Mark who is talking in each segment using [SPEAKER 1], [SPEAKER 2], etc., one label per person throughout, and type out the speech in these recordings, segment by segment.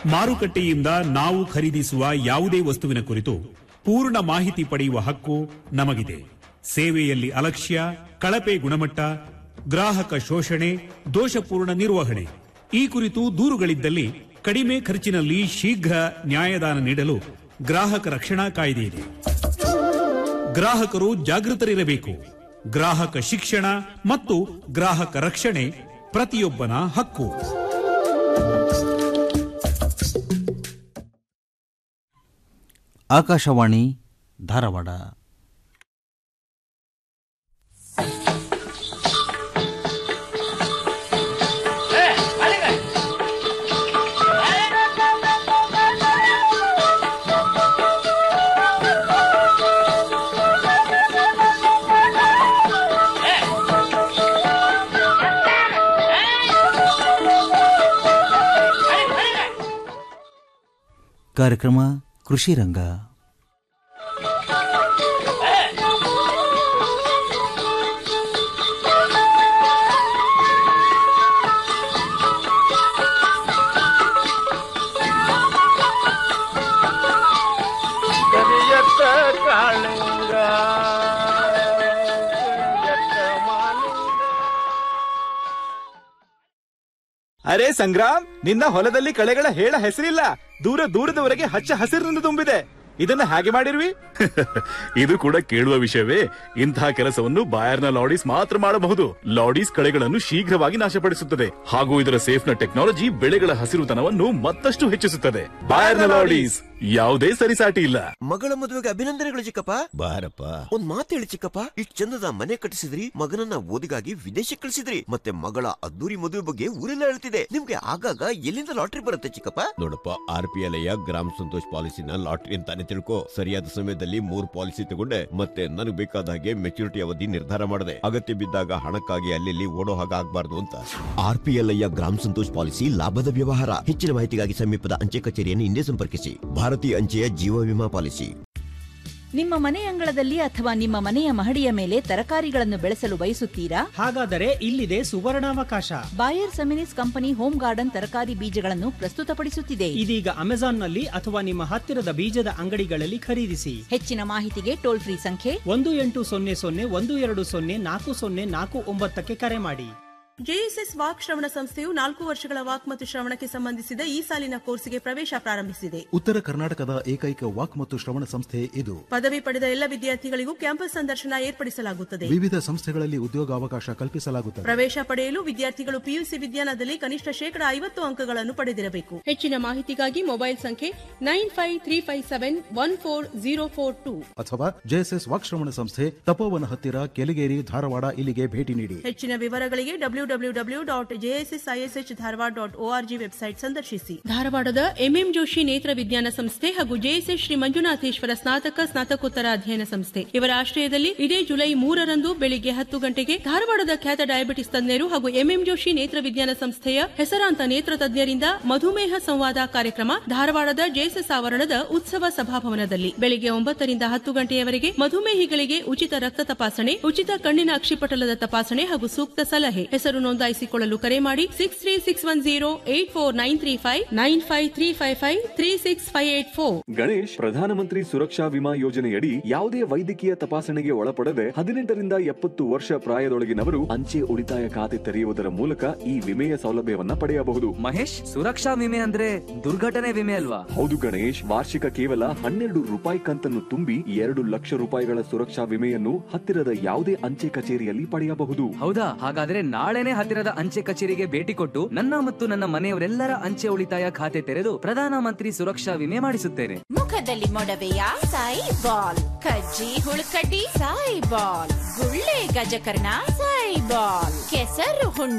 [SPEAKER 1] ಮಾರುಕಟ್ಟೆಯಿಂದ ನಾವು ಖರೀದಿಸುವ ಯಾವುದೇ ವಸ್ತುವಿನ ಕುರಿತು ಪೂರ್ಣ ಮಾಹಿತಿ ಪಡೆಯುವ ಹಕ್ಕು ನಮಗಿದೆ ಸೇವೆಯಲ್ಲಿ ಅಲಕ್ಷ್ಯ ಕಳಪೆ ಗುಣಮಟ್ಟ ಗ್ರಾಹಕ ಶೋಷಣೆ ದೋಷಪೂರ್ಣ ನಿರ್ವಹಣೆ ಈ ಕುರಿತು ದೂರುಗಳಿದ್ದಲ್ಲಿ ಕಡಿಮೆ ಖರ್ಚಿನಲ್ಲಿ ಶೀಘ್ರ ನ್ಯಾಯದಾನ ನೀಡಲು ಗ್ರಾಹಕ ರಕ್ಷಣಾ ಕಾಯ್ದೆ ಇದೆ ಗ್ರಾಹಕರು ಜಾಗೃತರಿರಬೇಕು ಗ್ರಾಹಕ ಶಿಕ್ಷಣ ಮತ್ತು ಗ್ರಾಹಕ ರಕ್ಷಣೆ ಪ್ರತಿಯೊಬ್ಬನ ಹಕ್ಕು
[SPEAKER 2] ಆಕಾಶವಾಣಿ ಧಾರವಾಡ ಕಾರ್ಯಕ್ರಮ ಕೃಷಿ ರಂಗ
[SPEAKER 3] ಕರಿಯತ್ತ ಕಾಳಿಂಗ ಕರಿಯತ್ತ ಮಾಲಿಂಗ
[SPEAKER 4] ಅರೆ ಸಂಗ್ರಾಮ್ ನಿನ್ನ ಹೊಲದಲ್ಲಿ ಕಳೆಗಳ ಹೇಳ ಹೆಸರಿಲ್ಲ ದೂರ ದೂರದವರೆಗೆ ಹಚ್ಚ ಹಸಿರಿನಿಂದ ತುಂಬಿದೆ ಇದನ್ನ ಹಾಗೆ ಮಾಡಿರ್ವಿ
[SPEAKER 5] ಇದು ಕೂಡ ಕೇಳುವ ವಿಷಯವೇ ಇಂತಹ ಕೆಲಸವನ್ನು ಬಾಯರ್ನ ಲಾಡೀಸ್ ಮಾತ್ರ ಮಾಡಬಹುದು ಲಾಡೀಸ್ ಕಳೆಗಳನ್ನು ಶೀಘ್ರವಾಗಿ ನಾಶಪಡಿಸುತ್ತದೆ ಹಾಗೂ ಇದರ ಸೇಫ್ನ ಟೆಕ್ನಾಲಜಿ ಬೆಳೆಗಳ ಹಸಿರುತನವನ್ನು ಮತ್ತಷ್ಟು ಹೆಚ್ಚಿಸುತ್ತದೆ ಬಾಯರ್ನ ಲಾಡೀಸ್ ಯಾವುದೇ ಸರಿಸಾಟಿ ಇಲ್ಲ
[SPEAKER 6] ಮಗಳ ಮದುವೆಗೆ ಅಭಿನಂದನೆಗಳು ಚಿಕ್ಕಪ್ಪ ಬಾರಪ್ಪ ಒಂದ್ ಮಾತು ಹೇಳಿ ಚಿಕ್ಕಪ್ಪ ಇಷ್ಟ್ ಚಂದದ ಮನೆ ಕಟ್ಟಿಸಿದ್ರಿ ಮಗನನ್ನ ಓದಿಗಾಗಿ ವಿದೇಶಕ್ಕೆ ಕಳಿಸಿದ್ರಿ ಮತ್ತೆ ಮಗಳ ಅದ್ದೂರಿ ಮದುವೆ ಬಗ್ಗೆ ಊರೆಲ್ಲ ಹೇಳ್ತಿದೆ ನಿಮ್ಗೆ ಆಗಾಗ ಎಲ್ಲಿಂದ ಲಾಟ್ರಿ ಬರುತ್ತೆ ಚಿಕ್ಕಪ್ಪ
[SPEAKER 7] ನೋಡಪ್ಪ ಆರ್ ಪಿ ಎಲ್ ಗ್ರಾಮ ಸಂತೋಷ್ ಪಾಲಿಸಿನ ಲಾಟ್ರಿ ಅಂತಾನೆ ತಿಳ್ಕೊ ಸರಿಯಾದ ಸಮಯದಲ್ಲಿ ಮೂರ್ ಪಾಲಿಸಿ ತಗೊಂಡೆ ಮತ್ತೆ ನನಗೆ ಬೇಕಾದ ಹಾಗೆ ಮೆಚುರಿಟಿ ಅವಧಿ ನಿರ್ಧಾರ ಮಾಡಿದೆ ಅಗತ್ಯ ಬಿದ್ದಾಗ ಹಣಕ್ಕಾಗಿ ಅಲ್ಲಿ ಓಡೋ ಹಾಗೆ ಆಗ್ಬಾರ್ದು ಅಂತ
[SPEAKER 6] ಆರ್ ಪಿ ಎಲ್ ಗ್ರಾಮ ಸಂತೋಷ್ ಪಾಲಿಸಿ ಲಾಭದ ವ್ಯವಹಾರ ಹೆಚ್ಚಿನ ಮಾಹಿತಿಗಾಗಿ ಸಮೀಪದ ಅಂಚೆ ಕಚೇರಿಯನ್ನು ಹಿಂದೆ ಸಂಪರ್ಕಿಸಿ ಭಾರತೀಯ ಅಂಚೆಯ ಜೀವ ವಿಮಾ ಪಾಲಿಸಿ
[SPEAKER 8] ನಿಮ್ಮ ಮನೆ ಅಂಗಳದಲ್ಲಿ ಅಥವಾ ನಿಮ್ಮ ಮನೆಯ ಮಹಡಿಯ ಮೇಲೆ ತರಕಾರಿಗಳನ್ನು ಬೆಳೆಸಲು ಬಯಸುತ್ತೀರಾ
[SPEAKER 9] ಹಾಗಾದರೆ ಇಲ್ಲಿದೆ ಸುವರ್ಣಾವಕಾಶ
[SPEAKER 8] Bayer Seminis company home garden ತರಕಾರಿ ಬೀಜಗಳನ್ನು ಪ್ರಸ್ತುತಪಡಿಸುತ್ತಿದೆ
[SPEAKER 9] ಇದೀಗ ಅಮೆಜಾನ್ನಲ್ಲಿ ಅಥವಾ ನಿಮ್ಮ ಹತ್ತಿರದ ಬೀಜದ ಅಂಗಡಿಗಳಲ್ಲಿ ಖರೀದಿಸಿ
[SPEAKER 8] ಹೆಚ್ಚಿನ ಮಾಹಿತಿಗೆ ಟೋಲ್ ಫ್ರೀ ಸಂಖ್ಯೆ
[SPEAKER 9] ಒಂದು ಎಂಟು ಸೊನ್ನೆ ಸೊನ್ನೆ ಒಂದು ಎರಡು ಸೊನ್ನೆ ನಾಲ್ಕು ಸೊನ್ನೆ ನಾಲ್ಕು ಒಂಬತ್ತಕ್ಕೆ ಕರೆ ಮಾಡಿ
[SPEAKER 10] ಜೆಎಸ್ಎಸ್ ವಾಕ್ ಶ್ರವಣ ಸಂಸ್ಥೆಯು ನಾಲ್ಕು ವರ್ಷಗಳ ವಾಕ್ ಮತ್ತು ಶ್ರವಣಕ್ಕೆ ಸಂಬಂಧಿಸಿದ ಈ ಸಾಲಿನ ಕೋರ್ಸ್ಗೆ ಪ್ರವೇಶ ಪ್ರಾರಂಭಿಸಿದೆ
[SPEAKER 11] ಉತ್ತರ ಕರ್ನಾಟಕದ ಏಕೈಕ ವಾಕ್ ಮತ್ತು ಶ್ರವಣ ಸಂಸ್ಥೆ ಇದು
[SPEAKER 10] ಪದವಿ ಪಡೆದ ಎಲ್ಲ ವಿದ್ಯಾರ್ಥಿಗಳಿಗೂ ಕ್ಯಾಂಪಸ್ ಸಂದರ್ಶನ ಏರ್ಪಡಿಸಲಾಗುತ್ತದೆ
[SPEAKER 11] ವಿವಿಧ ಸಂಸ್ಥೆಗಳಲ್ಲಿ ಉದ್ಯೋಗಾವಕಾಶ ಕಲ್ಪಿಸಲಾಗುತ್ತದೆ
[SPEAKER 10] ಪ್ರವೇಶ ಪಡೆಯಲು ವಿದ್ಯಾರ್ಥಿಗಳು ಪಿಯುಸಿ ವಿಜ್ಞಾನದಲ್ಲಿ ಕನಿಷ್ಠ ಶೇಕಡ ಐವತ್ತು ಅಂಕಗಳನ್ನು ಪಡೆದಿರಬೇಕು ಹೆಚ್ಚಿನ ಮಾಹಿತಿಗಾಗಿ ಮೊಬೈಲ್ ಸಂಖ್ಯೆ nine five three five seven one four zero four two
[SPEAKER 11] ಅಥವಾ ಜೆಎಸ್ಎಸ್ ವಾಕ್ ಶ್ರವಣ ಸಂಸ್ಥೆ ತಪೋವನ ಹತ್ತಿರ ಕೆಲಿಗೇರಿ ಧಾರವಾಡ ಇಲ್ಲಿಗೆ ಭೇಟಿ ನೀಡಿ
[SPEAKER 10] ಹೆಚ್ಚಿನ ವಿವರಗಳಿಗೆ W W W dot JSS ISH Dharwad dot ORG website ಸಂದರ್ಶಿಸಿ ಧಾರವಾಡದ ಎಂಎಂ ಜೋಶಿ ನೇತ್ರ ವಿಜ್ಞಾನ ಸಂಸ್ಥೆ ಹಾಗೂ ಜೆಎಸ್ಎಸ್ ಶ್ರೀ ಮಂಜುನಾಥೇಶ್ವರ ಸ್ನಾತಕ ಸ್ನಾತಕೋತ್ತರ ಅಧ್ಯಯನ ಸಂಸ್ಥೆ ಇವರ ಆಶ್ರಯದಲ್ಲಿ ಇದೇ ಜುಲೈ ಮೂರರಂದು ಬೆಳಿಗ್ಗೆ ಹತ್ತು ಗಂಟೆಗೆ ಧಾರವಾಡದ ಖ್ಯಾತ ಡಯಾಬಿಟಿಸ್ ತಜ್ಞರು ಹಾಗೂ ಎಂಎಂ ಜೋಶಿ ನೇತ್ರ ವಿಜ್ಞಾನ ಸಂಸ್ಥೆಯ ಹೆಸರಾಂತ ನೇತ್ರ ತಜ್ಞರಿಂದ ಮಧುಮೇಹ ಸಂವಾದ ಕಾರ್ಯಕ್ರಮ ಧಾರವಾಡದ ಜೆಎಸ್ಎಸ್ ಆವರಣದ ಉತ್ಸವ ಸಭಾಭವನದಲ್ಲಿ ಬೆಳಿಗ್ಗೆ ಒಂಬತ್ತರಿಂದ ಹತ್ತು ಗಂಟೆಯವರೆಗೆ ಮಧುಮೇಹಿಗಳಿಗೆ ಉಚಿತ ರಕ್ತ ತಪಾಸಣೆ ಉಚಿತ ಕಣ್ಣಿನ ಅಕ್ಷಿಪಟಲದ ತಪಾಸಣೆ ಹಾಗೂ ಸೂಕ್ತ ಸಲಹೆ ಹೆಸರು ನೋಂದಾಯಿಸಿಕೊಳ್ಳಲು ಕರೆ ಮಾಡಿ six three six one zero eight four nine three five nine five three five five three six five eight four
[SPEAKER 12] Ganesh Pradhan Mantri Suraksha ವಿಮಾ ಯೋಜನೆಯಡಿ ಯಾವುದೇ ವೈದ್ಯಕೀಯ ತಪಾಸಣೆಗೆ ಒಳಪಡದೆ ಹದಿನೆಂಟರಿಂದ ಎಪ್ಪತ್ತು ವರ್ಷ ಪ್ರಾಯದೊಳಗಿನವರು ಅಂಚೆ ಉಳಿತಾಯ ಖಾತೆ ತೆರೆಯುವುದರ ಮೂಲಕ ಈ ವಿಮೆಯ ಸೌಲಭ್ಯವನ್ನ ಪಡೆಯಬಹುದು
[SPEAKER 13] ಮಹೇಶ್ ಸುರಕ್ಷಾ ವಿಮೆ ಅಂದ್ರೆ ದುರ್ಘಟನೆ ವಿಮೆ ಅಲ್ವಾ
[SPEAKER 12] ಹೌದು ಗಣೇಶ್ ವಾರ್ಷಿಕ ಕೇವಲ ಹನ್ನೆರಡು ರೂಪಾಯಿ ಕಂತನ್ನು ತುಂಬಿ ಎರಡು ಲಕ್ಷ ರೂಪಾಯಿಗಳ ಸುರಕ್ಷಾ ವಿಮೆಯನ್ನು ಹತ್ತಿರದ ಯಾವುದೇ ಅಂಚೆ ಕಚೇರಿಯಲ್ಲಿ ಪಡೆಯಬಹುದು
[SPEAKER 13] ಹೌದಾ ಹಾಗಾದ್ರೆ ನಾಳೆನೆ ಹತ್ತಿರದ ಅಂಚೆ ಕಚೇರಿಗೆ ಭೇಟಿ ಕೊಟ್ಟು ನನ್ನ ಮತ್ತು ನನ್ನ ಮನೆಯವರೆಲ್ಲರ ಅಂಚೆ ಉಳಿತಾಯ ಖಾತೆ ತೆರೆದು ಪ್ರಧಾನಮಂತ್ರಿ ಸುರಕ್ಷಾ ವಿಮೆ ಮಾಡಿಸುತ್ತೇನೆ
[SPEAKER 14] ಮುಖದಲ್ಲಿ ಮೊಡವೆಯ ಸಾಯಿ ಬಾಲ್ ಕಜ್ಜಿ ಹುಳುಕಡ್ಡಿ ಸಾಯಿ ಬಾಲ್ ಗುಳ್ಳೆ ಗಜಕರ್ಣ ಸಾಯಿ ಬಾಲ್ ಕೆಸರು ಹುಣ್ಣ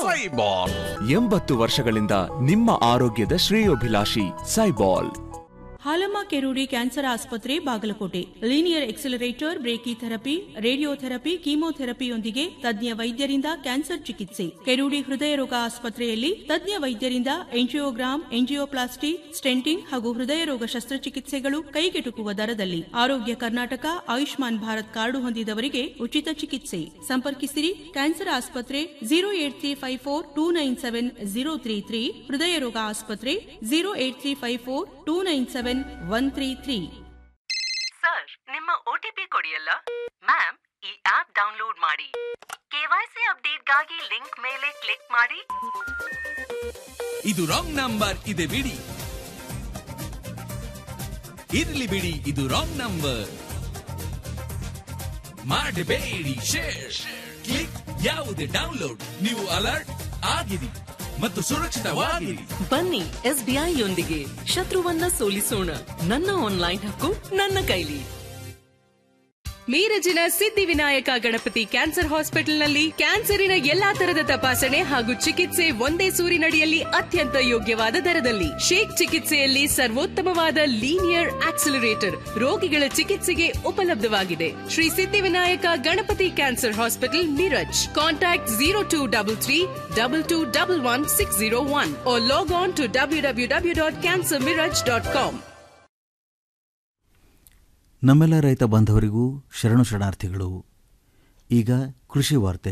[SPEAKER 15] ಎಂಬತ್ತು ವರ್ಷಗಳಿಂದ ನಿಮ್ಮ ಆರೋಗ್ಯದ ಶ್ರೇಯೋಭಿಲಾಷಿ ಸೈಬಾಲ್
[SPEAKER 10] ಹಾಲಮ್ಮ ಕೆರೂಡಿ ಕ್ಯಾನ್ಸರ್ ಆಸ್ಪತ್ರೆ Bagalkot linear accelerator brachytherapy radiotherapy ಕೀಮೋಥೆರಪಿಯೊಂದಿಗೆ ತಜ್ಞ ವೈದ್ಯರಿಂದ ಕ್ಯಾನ್ಸರ್ ಚಿಕಿತ್ಸೆ ಕೆರೂಡಿ ಹೃದಯ ರೋಗ ಆಸ್ಪತ್ರೆಯಲ್ಲಿ ತಜ್ಞ ವೈದ್ಯರಿಂದ ಎಂಜಿಯೋಗ್ರಾಮ್ ಎಂಜಿಯೋಪ್ಲಾಸ್ಟಿ ಸ್ಟೆಂಟಿಂಗ್ ಹಾಗೂ ಹೃದಯ ರೋಗ ಶಸ್ತ್ರಚಿಕಿತ್ಸೆಗಳು ಕೈಗೆಟುಕುವ ದರದಲ್ಲಿ ಆರೋಗ್ಯ ಕರ್ನಾಟಕ ಆಯುಷ್ಮಾನ್ ಭಾರತ್ ಕಾರ್ಡು ಹೊಂದಿದವರಿಗೆ ಉಚಿತ ಚಿಕಿತ್ಸೆ ಸಂಪರ್ಕಿಸಿರಿ ಕ್ಯಾನ್ಸರ್ ಆಸ್ಪತ್ರೆ zero eight three five four two nine seven zero three three ಹೃದಯ ರೋಗ ಆಸ್ಪತ್ರೆ zero eight three five four two nine seven one three three
[SPEAKER 15] sir ನಿಮ್ಮ ಒಟಿಪಿ ಕೊಡಿಯಲ್ಲ ಮ್ಯಾಮ್ ಈ ಆಪ್ ಡೌನ್ಲೋಡ್ ಮಾಡಿ ಕೆವೈಸಿ ಅಪ್ಡೇಟ್ಗಾಗಿ ಲಿಂಕ್ ಮೇಲೆ ಕ್ಲಿಕ್ ಮಾಡಿ
[SPEAKER 16] ಇದು ರಾಂಗ್ ನಂಬರ್ ಇದೆ ಬಿಡಿ ಇರ್ಲಿ ಬಿಡಿ ಇದು ರಾಂಗ್ ನಂಬರ್ ಮಾಡಬೇಡಿ ಶೇರ್ ಕ್ಲಿಕ್ ಯಾವುದೇ ಡೌನ್ಲೋಡ್ ನೀವು ಅಲರ್ಟ್ ಆಗಿರಿ ಮತ್ತು ಸುರಕ್ಷಿತವಾಗಿರಿ
[SPEAKER 15] ಬನ್ನಿ ಎಸ್ಬಿಐ ಯೊಂದಿಗೆ ಶತ್ರುವನ್ನ ಸೋಲಿಸೋಣ ನನ್ನ ಆನ್ಲೈನ್ ಹಕ್ಕು ನನ್ನ ಕೈಲಿ
[SPEAKER 17] ಮೀರಜಿನ ಸಿದ್ಧಿವಿನಾಯಕ ಗಣಪತಿ ಕ್ಯಾನ್ಸರ್ ಹಾಸ್ಪಿಟಲ್ನಲ್ಲಿ ಕ್ಯಾನ್ಸರಿನ ಎಲ್ಲಾ ತರದ ತಪಾಸಣೆ ಹಾಗೂ ಚಿಕಿತ್ಸೆ ಒಂದೇ ಸೂರಿನಡಿಯಲ್ಲಿ ಅತ್ಯಂತ ಯೋಗ್ಯವಾದ ದರದಲ್ಲಿ ಶೇಕ್ ಚಿಕಿತ್ಸೆಯಲ್ಲಿ ಸರ್ವೋತ್ತಮವಾದ ಲೀನಿಯರ್ ಆಕ್ಸಿಲರೇಟರ್ ರೋಗಿಗಳ ಚಿಕಿತ್ಸೆಗೆ ಉಪಲಬ್ಧವಾಗಿದೆ Shri Siddhivinayak Ganapati cancer hospital Miraj contact zero two double three double two double one six zero one log on to W W W dot cancer Miraj dot com
[SPEAKER 2] ನಮ್ಮೆಲ್ಲ ರೈತ ಬಾಂಧವರಿಗೂ ಶರಣು ಶರಣಾರ್ಥಿಗಳು ಈಗ ಕೃಷಿ ವಾರ್ತೆ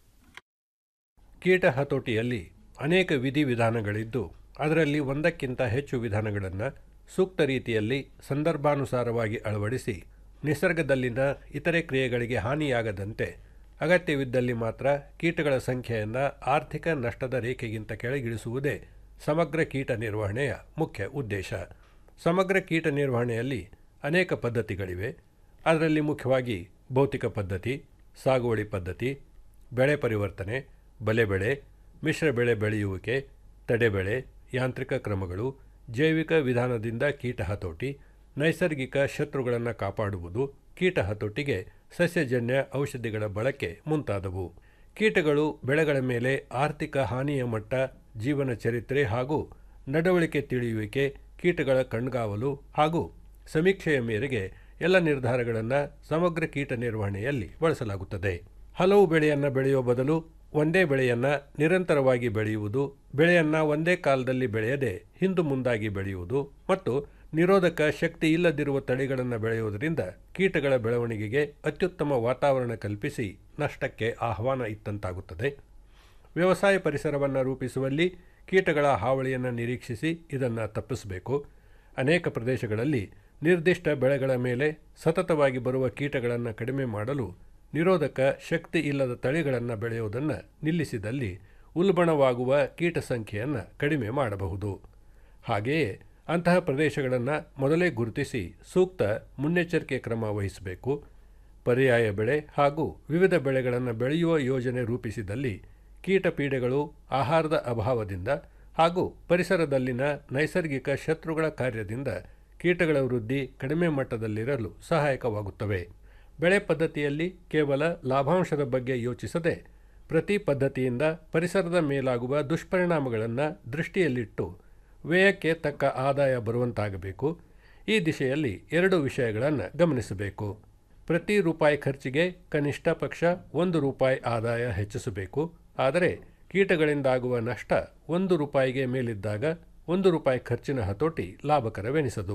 [SPEAKER 18] ಕೀಟ ಹತೋಟಿಯಲ್ಲಿ ಅನೇಕ ವಿಧಿವಿಧಾನಗಳಿದ್ದು ಅದರಲ್ಲಿ ಒಂದಕ್ಕಿಂತ ಹೆಚ್ಚು ವಿಧಾನಗಳನ್ನು ಸೂಕ್ತ ರೀತಿಯಲ್ಲಿ ಸಂದರ್ಭಾನುಸಾರವಾಗಿ ಅಳವಡಿಸಿ ನಿಸರ್ಗದಲ್ಲಿನ ಇತರೆ ಕ್ರಿಯೆಗಳಿಗೆ ಹಾನಿಯಾಗದಂತೆ ಅಗತ್ಯವಿದ್ದಲ್ಲಿ ಮಾತ್ರ ಕೀಟಗಳ ಸಂಖ್ಯೆಯನ್ನು ಆರ್ಥಿಕ ನಷ್ಟದ ರೇಖೆಗಿಂತ ಕೆಳಗಿಳಿಸುವುದೇ ಸಮಗ್ರ ಕೀಟ ನಿರ್ವಹಣೆಯ ಮುಖ್ಯ ಉದ್ದೇಶ ಸಮಗ್ರ ಕೀಟ ನಿರ್ವಹಣೆಯಲ್ಲಿ ಅನೇಕ ಪದ್ಧತಿಗಳಿವೆ ಅದರಲ್ಲಿ ಮುಖ್ಯವಾಗಿ ಭೌತಿಕ ಪದ್ಧತಿ ಸಾಗುವಳಿ ಪದ್ಧತಿ ಬೆಳೆ ಪರಿವರ್ತನೆ ಬಲೆ ಬೆಳೆ ಮಿಶ್ರ ಬೆಳೆ ಬೆಳೆಯುವಿಕೆ ತಡೆಬೆಳೆ ಯಾಂತ್ರಿಕ ಕ್ರಮಗಳು ಜೈವಿಕ ವಿಧಾನದಿಂದ ಕೀಟ ಹತೋಟಿ ನೈಸರ್ಗಿಕ ಶತ್ರುಗಳನ್ನು ಕಾಪಾಡುವುದು ಕೀಟ ಹತೋಟಿಗೆ ಸಸ್ಯಜನ್ಯ ಔಷಧಿಗಳ ಬಳಕೆ ಮುಂತಾದವು ಕೀಟಗಳು ಬೆಳೆಗಳ ಮೇಲೆ ಆರ್ಥಿಕ ಹಾನಿಯ ಮಟ್ಟ ಜೀವನ ಚರಿತ್ರೆ ಹಾಗೂ ನಡವಳಿಕೆ ತಿಳಿಯುವಿಕೆ ಕೀಟಗಳ ಕಣ್ಗಾವಲು ಹಾಗೂ ಸಮೀಕ್ಷೆಯ ಮೇರೆಗೆ ಎಲ್ಲ ನಿರ್ಧಾರಗಳನ್ನು ಸಮಗ್ರ ಕೀಟ ನಿರ್ವಹಣೆಯಲ್ಲಿ ಬಳಸಲಾಗುತ್ತದೆ ಹಲವು ಬೆಳೆಯನ್ನು ಬೆಳೆಯುವ ಬದಲು ಒಂದೇ ಬೆಳೆಯನ್ನು ನಿರಂತರವಾಗಿ ಬೆಳೆಯುವುದು ಬೆಳೆಯನ್ನು ಒಂದೇ ಕಾಲದಲ್ಲಿ ಬೆಳೆಯದೆ ಹಿಂದು ಮುಂದಾಗಿ ಬೆಳೆಯುವುದು ಮತ್ತು ನಿರೋಧಕ ಶಕ್ತಿ ಇಲ್ಲದಿರುವ ತಳಿಗಳನ್ನು ಬೆಳೆಯುವುದರಿಂದ ಕೀಟಗಳ ಬೆಳವಣಿಗೆಗೆ ಅತ್ಯುತ್ತಮ ವಾತಾವರಣ ಕಲ್ಪಿಸಿ ನಷ್ಟಕ್ಕೆ ಆಹ್ವಾನ ಇತ್ತಂತಾಗುತ್ತದೆ ವ್ಯವಸಾಯ ಪರಿಸರವನ್ನು ರೂಪಿಸುವಲ್ಲಿ ಕೀಟಗಳ ಹಾವಳಿಯನ್ನು ನಿರೀಕ್ಷಿಸಿ ಇದನ್ನು ತಪ್ಪಿಸಬೇಕು ಅನೇಕ ಪ್ರದೇಶಗಳಲ್ಲಿ ನಿರ್ದಿಷ್ಟ ಬೆಳೆಗಳ ಮೇಲೆ ಸತತವಾಗಿ ಬರುವ ಕೀಟಗಳನ್ನು ಕಡಿಮೆ ಮಾಡಲು ನಿರೋಧಕ ಶಕ್ತಿ ಇಲ್ಲದ ತಳಿಗಳನ್ನು ಬೆಳೆಯುವುದನ್ನು ನಿಲ್ಲಿಸಿದಲ್ಲಿ ಉಲ್ಬಣವಾಗುವ ಕೀಟ ಸಂಖ್ಯೆಯನ್ನು ಕಡಿಮೆ ಮಾಡಬಹುದು ಹಾಗೆಯೇ ಅಂತಹ ಪ್ರದೇಶಗಳನ್ನು ಮೊದಲೇ ಗುರುತಿಸಿ ಸೂಕ್ತ ಮುನ್ನೆಚ್ಚರಿಕೆ ಕ್ರಮ ವಹಿಸಬೇಕು ಪರ್ಯಾಯ ಬೆಳೆ ಹಾಗೂ ವಿವಿಧ ಬೆಳೆಗಳನ್ನು ಬೆಳೆಯುವ ಯೋಜನೆ ರೂಪಿಸಿದಲ್ಲಿ ಕೀಟ ಪೀಡೆಗಳು ಆಹಾರದ ಅಭಾವದಿಂದ ಹಾಗೂ ಪರಿಸರದಲ್ಲಿನ ನೈಸರ್ಗಿಕ ಶತ್ರುಗಳ ಕಾರ್ಯದಿಂದ ಕೀಟಗಳ ವೃದ್ಧಿ ಕಡಿಮೆ ಮಟ್ಟದಲ್ಲಿರಲು ಸಹಾಯಕವಾಗುತ್ತವೆ ಬೆಳೆ ಪದ್ಧತಿಯಲ್ಲಿ ಕೇವಲ ಲಾಭಾಂಶದ ಬಗ್ಗೆ ಯೋಚಿಸದೆ ಪ್ರತಿ ಪದ್ಧತಿಯಿಂದ ಪರಿಸರದ ಮೇಲಾಗುವ ದುಷ್ಪರಿಣಾಮಗಳನ್ನು ದೃಷ್ಟಿಯಲ್ಲಿಟ್ಟು ವ್ಯಯಕ್ಕೆ ತಕ್ಕ ಆದಾಯ ಬರುವಂತಾಗಬೇಕು ಈ ದಿಶೆಯಲ್ಲಿ ಎರಡು ವಿಷಯಗಳನ್ನು ಗಮನಿಸಬೇಕು ಪ್ರತಿ ರೂಪಾಯಿ ಖರ್ಚಿಗೆ ಕನಿಷ್ಠ ಪಕ್ಷ ಒಂದು ರೂಪಾಯಿ ಆದಾಯ ಹೆಚ್ಚಿಸಬೇಕು ಆದರೆ ಕೀಟಗಳಿಂದಾಗುವ ನಷ್ಟ ಒಂದು ರೂಪಾಯಿಗೆ ಮೇಲಿದ್ದಾಗ ಒಂದು ರೂಪಾಯಿ ಖರ್ಚಿನ ಹತೋಟಿ ಲಾಭಕರವೆನಿಸದು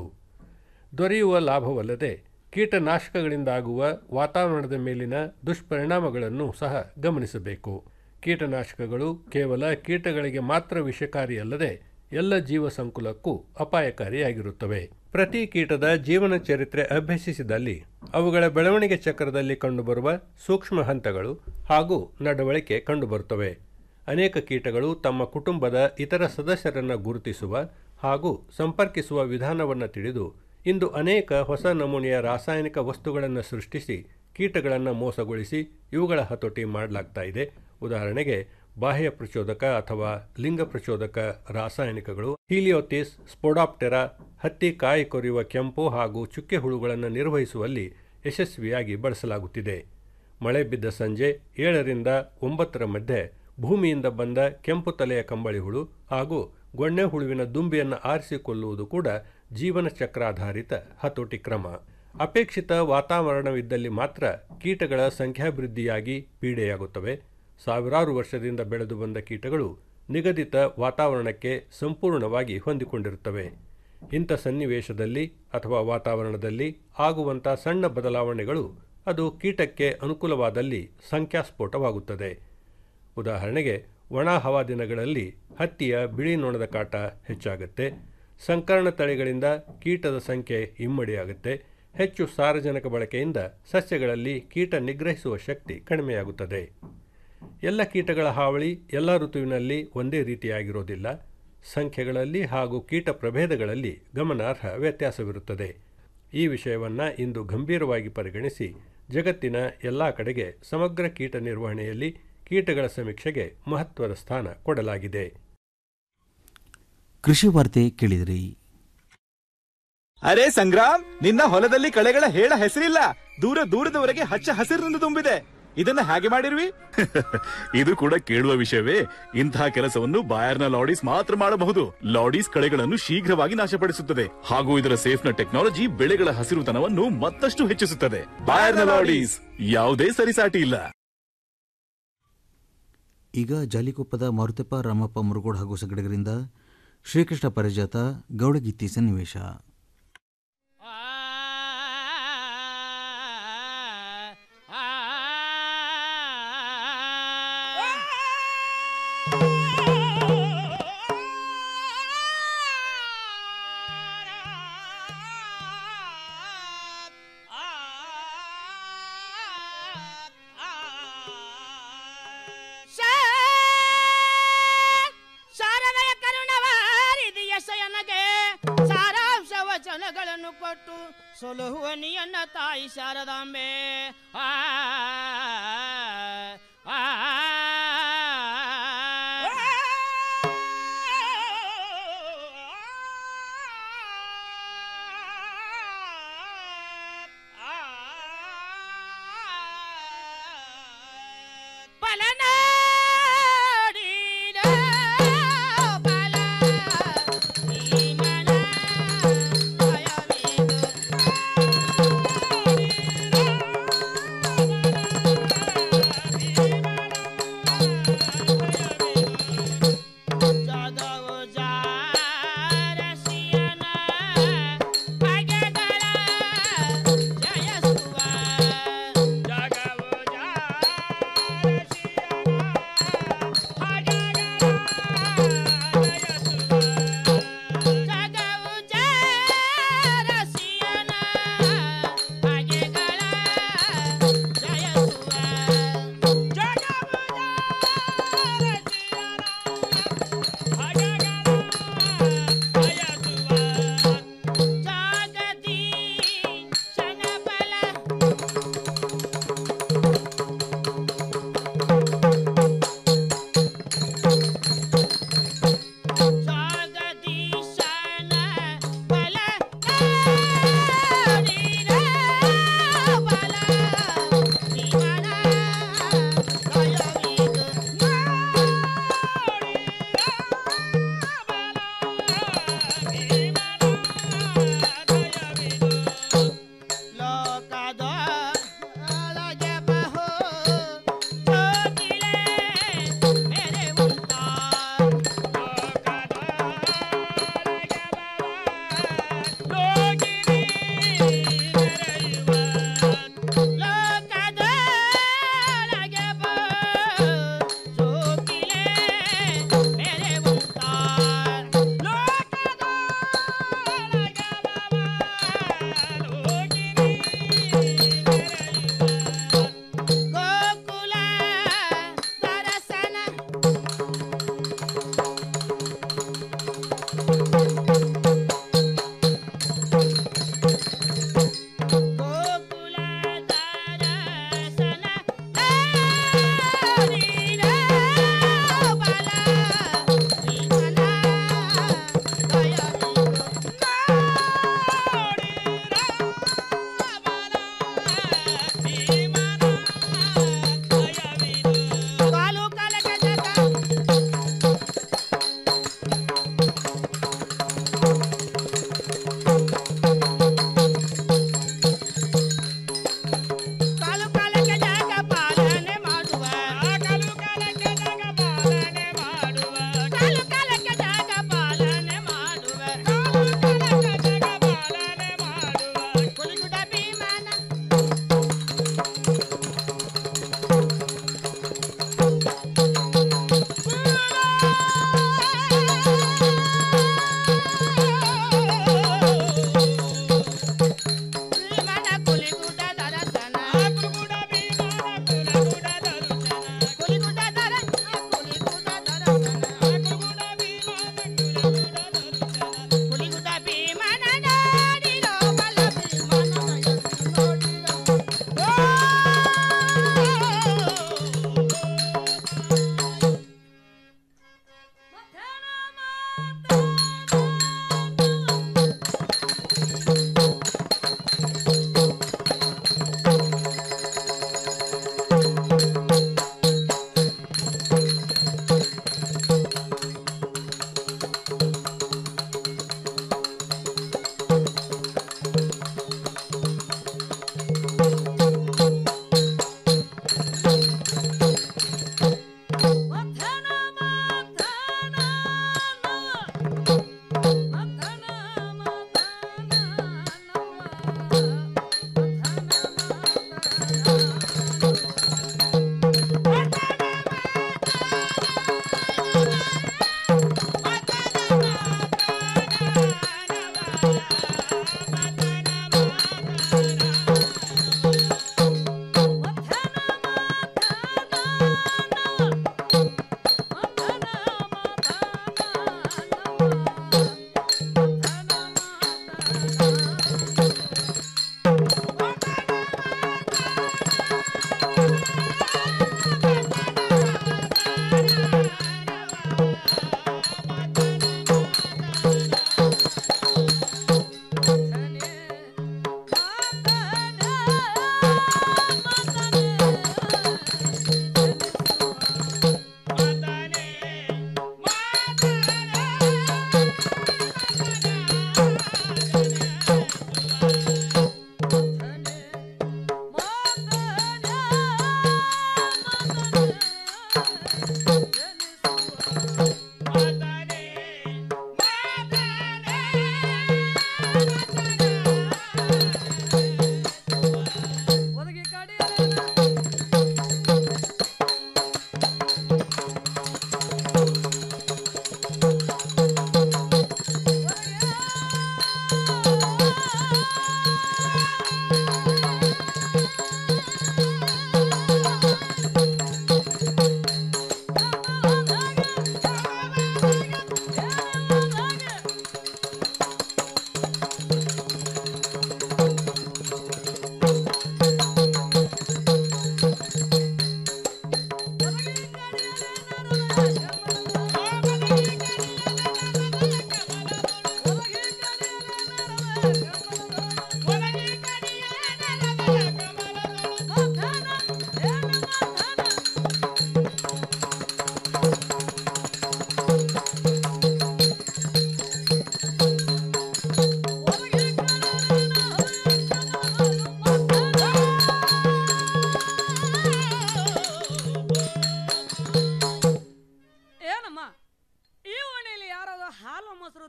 [SPEAKER 18] ದೊರೆಯುವ ಲಾಭವಲ್ಲದೆ ಕೀಟನಾಶಕಗಳಿಂದಾಗುವ ವಾತಾವರಣದ ಮೇಲಿನ ದುಷ್ಪರಿಣಾಮಗಳನ್ನು ಸಹ ಗಮನಿಸಬೇಕು ಕೀಟನಾಶಕಗಳು ಕೇವಲ ಕೀಟಗಳಿಗೆ ಮಾತ್ರ ವಿಷಕಾರಿಯಲ್ಲದೆ ಎಲ್ಲ ಜೀವ ಸಂಕುಲಕ್ಕೂ ಅಪಾಯಕಾರಿಯಾಗಿರುತ್ತವೆ ಪ್ರತಿ ಕೀಟದ ಜೀವನ ಚರಿತ್ರೆ ಅಭ್ಯಸಿಸಿದಲ್ಲಿ ಅವುಗಳ ಬೆಳವಣಿಗೆ ಚಕ್ರದಲ್ಲಿ ಕಂಡುಬರುವ ಸೂಕ್ಷ್ಮ ಹಂತಗಳು ಹಾಗೂ ನಡವಳಿಕೆ ಕಂಡುಬರುತ್ತವೆ ಅನೇಕ ಕೀಟಗಳು ತಮ್ಮ ಕುಟುಂಬದ ಇತರ ಸದಸ್ಯರನ್ನು ಗುರುತಿಸುವ ಹಾಗೂ ಸಂಪರ್ಕಿಸುವ ವಿಧಾನವನ್ನು ತಿಳಿದು ಇಂದು ಅನೇಕ ಹೊಸ ನಮೂನೆಯ ರಾಸಾಯನಿಕ ವಸ್ತುಗಳನ್ನು ಸೃಷ್ಟಿಸಿ ಕೀಟಗಳನ್ನು ಮೋಸಗೊಳಿಸಿ ಇವುಗಳ ಹತೋಟಿ ಮಾಡಲಾಗ್ತಾ ಇದೆ ಉದಾಹರಣೆಗೆ ಬಾಹ್ಯ ಪ್ರಚೋದಕ ಅಥವಾ ಲಿಂಗ ಪ್ರಚೋದಕ ರಾಸಾಯನಿಕಗಳು ಹೀಲಿಯೋತಿಸ್ ಸ್ಪೋಡಾಪ್ಟೆರಾ ಹತ್ತಿ ಕಾಯಿ ಕೊರೆಯುವ ಕೆಂಪು ಹಾಗೂ ಚುಕ್ಕೆ ಹುಳುಗಳನ್ನು ನಿರ್ವಹಿಸುವಲ್ಲಿ ಯಶಸ್ವಿಯಾಗಿ ಬಳಸಲಾಗುತ್ತಿದೆ ಮಳೆ ಬಿದ್ದ ಸಂಜೆ ಏಳರಿಂದ ಒಂಬತ್ತರ ಮಧ್ಯೆ ಭೂಮಿಯಿಂದ ಬಂದ ಕೆಂಪು ತಲೆಯ ಕಂಬಳಿ ಹುಳು ಹಾಗೂ ಗೊಣ್ಣೆ ಹುಳುವಿನ ದುಂಬಿಯನ್ನು ಆರಿಸಿಕೊಳ್ಳುವುದು ಕೂಡ ಜೀವನ ಚಕ್ರಾಧಾರಿತ ಹತೋಟಿ ಕ್ರಮ ಅಪೇಕ್ಷಿತ ವಾತಾವರಣವಿದ್ದಲ್ಲಿ ಮಾತ್ರ ಕೀಟಗಳ ಸಂಖ್ಯಾಭಿವೃದ್ಧಿಯಾಗಿ ಪೀಡೆಯಾಗುತ್ತವೆ ಸಾವಿರಾರು ವರ್ಷದಿಂದ ಬೆಳೆದು ಬಂದ ಕೀಟಗಳು ನಿಗದಿತ ವಾತಾವರಣಕ್ಕೆ ಸಂಪೂರ್ಣವಾಗಿ ಹೊಂದಿಕೊಂಡಿರುತ್ತವೆ ಇಂಥ ಸನ್ನಿವೇಶದಲ್ಲಿ ಅಥವಾ ವಾತಾವರಣದಲ್ಲಿ ಆಗುವಂಥ ಸಣ್ಣ ಬದಲಾವಣೆಗಳು ಅದು ಕೀಟಕ್ಕೆ ಅನುಕೂಲವಾದಲ್ಲಿ ಸಂಖ್ಯಾಸ್ಫೋಟವಾಗುತ್ತದೆ ಉದಾಹರಣೆಗೆ ಒಣ ಹವಾದಿನಗಳಲ್ಲಿ ಹತ್ತಿಯ ಬಿಳಿ ನೊಣದ ಕಾಟ ಹೆಚ್ಚಾಗುತ್ತೆ ಸಂಕರಣ ತಳಿಗಳಿಂದ ಕೀಟದ ಸಂಖ್ಯೆ ಇಮ್ಮಡಿಯಾಗುತ್ತೆ ಹೆಚ್ಚು ಸಾರಜನಕ ಬಳಕೆಯಿಂದ ಸಸ್ಯಗಳಲ್ಲಿ ಕೀಟ ನಿಗ್ರಹಿಸುವ ಶಕ್ತಿ ಕಡಿಮೆಯಾಗುತ್ತದೆ ಎಲ್ಲ ಕೀಟಗಳ ಹಾವಳಿ ಎಲ್ಲ ಋತುವಿನಲ್ಲಿ ಒಂದೇ ರೀತಿಯಾಗಿರೋದಿಲ್ಲ ಸಂಖ್ಯೆಗಳಲ್ಲಿ ಹಾಗೂ ಕೀಟ ಪ್ರಭೇದಗಳಲ್ಲಿ ಗಮನಾರ್ಹ ವ್ಯತ್ಯಾಸವಿರುತ್ತದೆ ಈ ವಿಷಯವನ್ನು ಇಂದು ಗಂಭೀರವಾಗಿ ಪರಿಗಣಿಸಿ ಜಗತ್ತಿನ ಎಲ್ಲ ಕಡೆಗೆ ಸಮಗ್ರ ಕೀಟ ನಿರ್ವಹಣೆಯಲ್ಲಿ ಕೀಟಗಳ ಸಮೀಕ್ಷೆಗೆ ಮಹತ್ವದ ಸ್ಥಾನ ಕೊಡಲಾಗಿದೆ
[SPEAKER 2] ಕೃಷಿ ವಾರ್ತೆ ಕೇಳಿದಿರಿ
[SPEAKER 4] ಅರೆ ಸಂಗ್ರಾಮ್ ನಿನ್ನ ಹೊಲದಲ್ಲಿ ಕಳೆಗಳ ಹೇಳ ಹೆಸರಿಲ್ಲ ದೂರ ದೂರದವರೆಗೆ ಹಚ್ಚ ಹಸಿರಿನಿಂದ ತುಂಬಿದೆ ಇದನ್ನ ಹೇಗೆ ಮಾಡಿರ್ವಿ
[SPEAKER 5] ಇದು ಕೂಡ ಕೇಳುವ ವಿಷಯವೇ ಇಂತಹ ಕೆಲಸವನ್ನು ಬಾಯರ್ನ ಲಾಡೀಸ್ ಮಾತ್ರ ಮಾಡಬಹುದು ಲಾಡೀಸ್ ಕಳೆಗಳನ್ನು ಶೀಘ್ರವಾಗಿ ನಾಶಪಡಿಸುತ್ತದೆ ಹಾಗೂ ಇದರ ಸೇಫ್ನ ಟೆಕ್ನಾಲಜಿ ಬೆಳೆಗಳ ಹಸಿರುತನವನ್ನು ಮತ್ತಷ್ಟು ಹೆಚ್ಚಿಸುತ್ತದೆ ಬಾಯರ್ನ ಲಾಡೀಸ್ ಯಾವುದೇ ಸರಿಸಾಟಿ ಇಲ್ಲ
[SPEAKER 2] ಈಗ ಜಾಲಿಕೊಪ್ಪದ ಮಾರುತಪ್ಪ ರಾಮಪ್ಪ ಮುರುಗೋಡ್ ಹಾಗೂ ಸಂಗಡಿಗರಿಂದ ಶ್ರೀಕೃಷ್ಣ ಪರಿಜಾತ ಗೌಡಗೀತಿ ಸನ್ನಿವೇಶ
[SPEAKER 19] ಶಾರದಯ ಕರುಣವಾರಿದಿ ಯಶಯನಗೆ ಸಾರಾಂಶ ವಚನಗಳನ್ನು ಕೊಟ್ಟು ಸೊಲಹುವ ನಿಯನ್ನ ತಾಯಿ ಶಾರದಾಂಬೆ ಆ ಆ, ಬಲನಾಡಿನ ಬಲ ಈ ಮನ ಭಯವಿದು.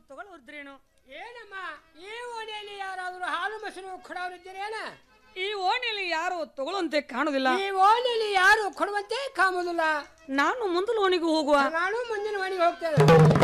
[SPEAKER 20] ತಗೊಳ್ಳೋದ್ರೇನು
[SPEAKER 19] ಏನಮ್ಮ ಈ ಓಣಿಯಲ್ಲಿ ಯಾರಾದ್ರೂ ಹಾಲು ಮೊಸರು ಕೊಡೋರಿದ್ದೀರೇನ
[SPEAKER 20] ಈ ಓಣಿಯಲ್ಲಿ ಯಾರು ತಗೊಳ್ಳಂತೆ ಕಾಣುದಿಲ್ಲ
[SPEAKER 19] ಈ ಓಣಿಯಲ್ಲಿ ಯಾರು ಕೊಡುವಂತೆ ಕಾಮುದಿಲ್ಲ
[SPEAKER 20] ನಾನು ಮುಂದಲ ಓಣಿಗೂ ಹೋಗುವ
[SPEAKER 19] ನಾನು ಮುಂದಿನ ಓಣಿಗೆ ಹೋಗ್ತೇನೆ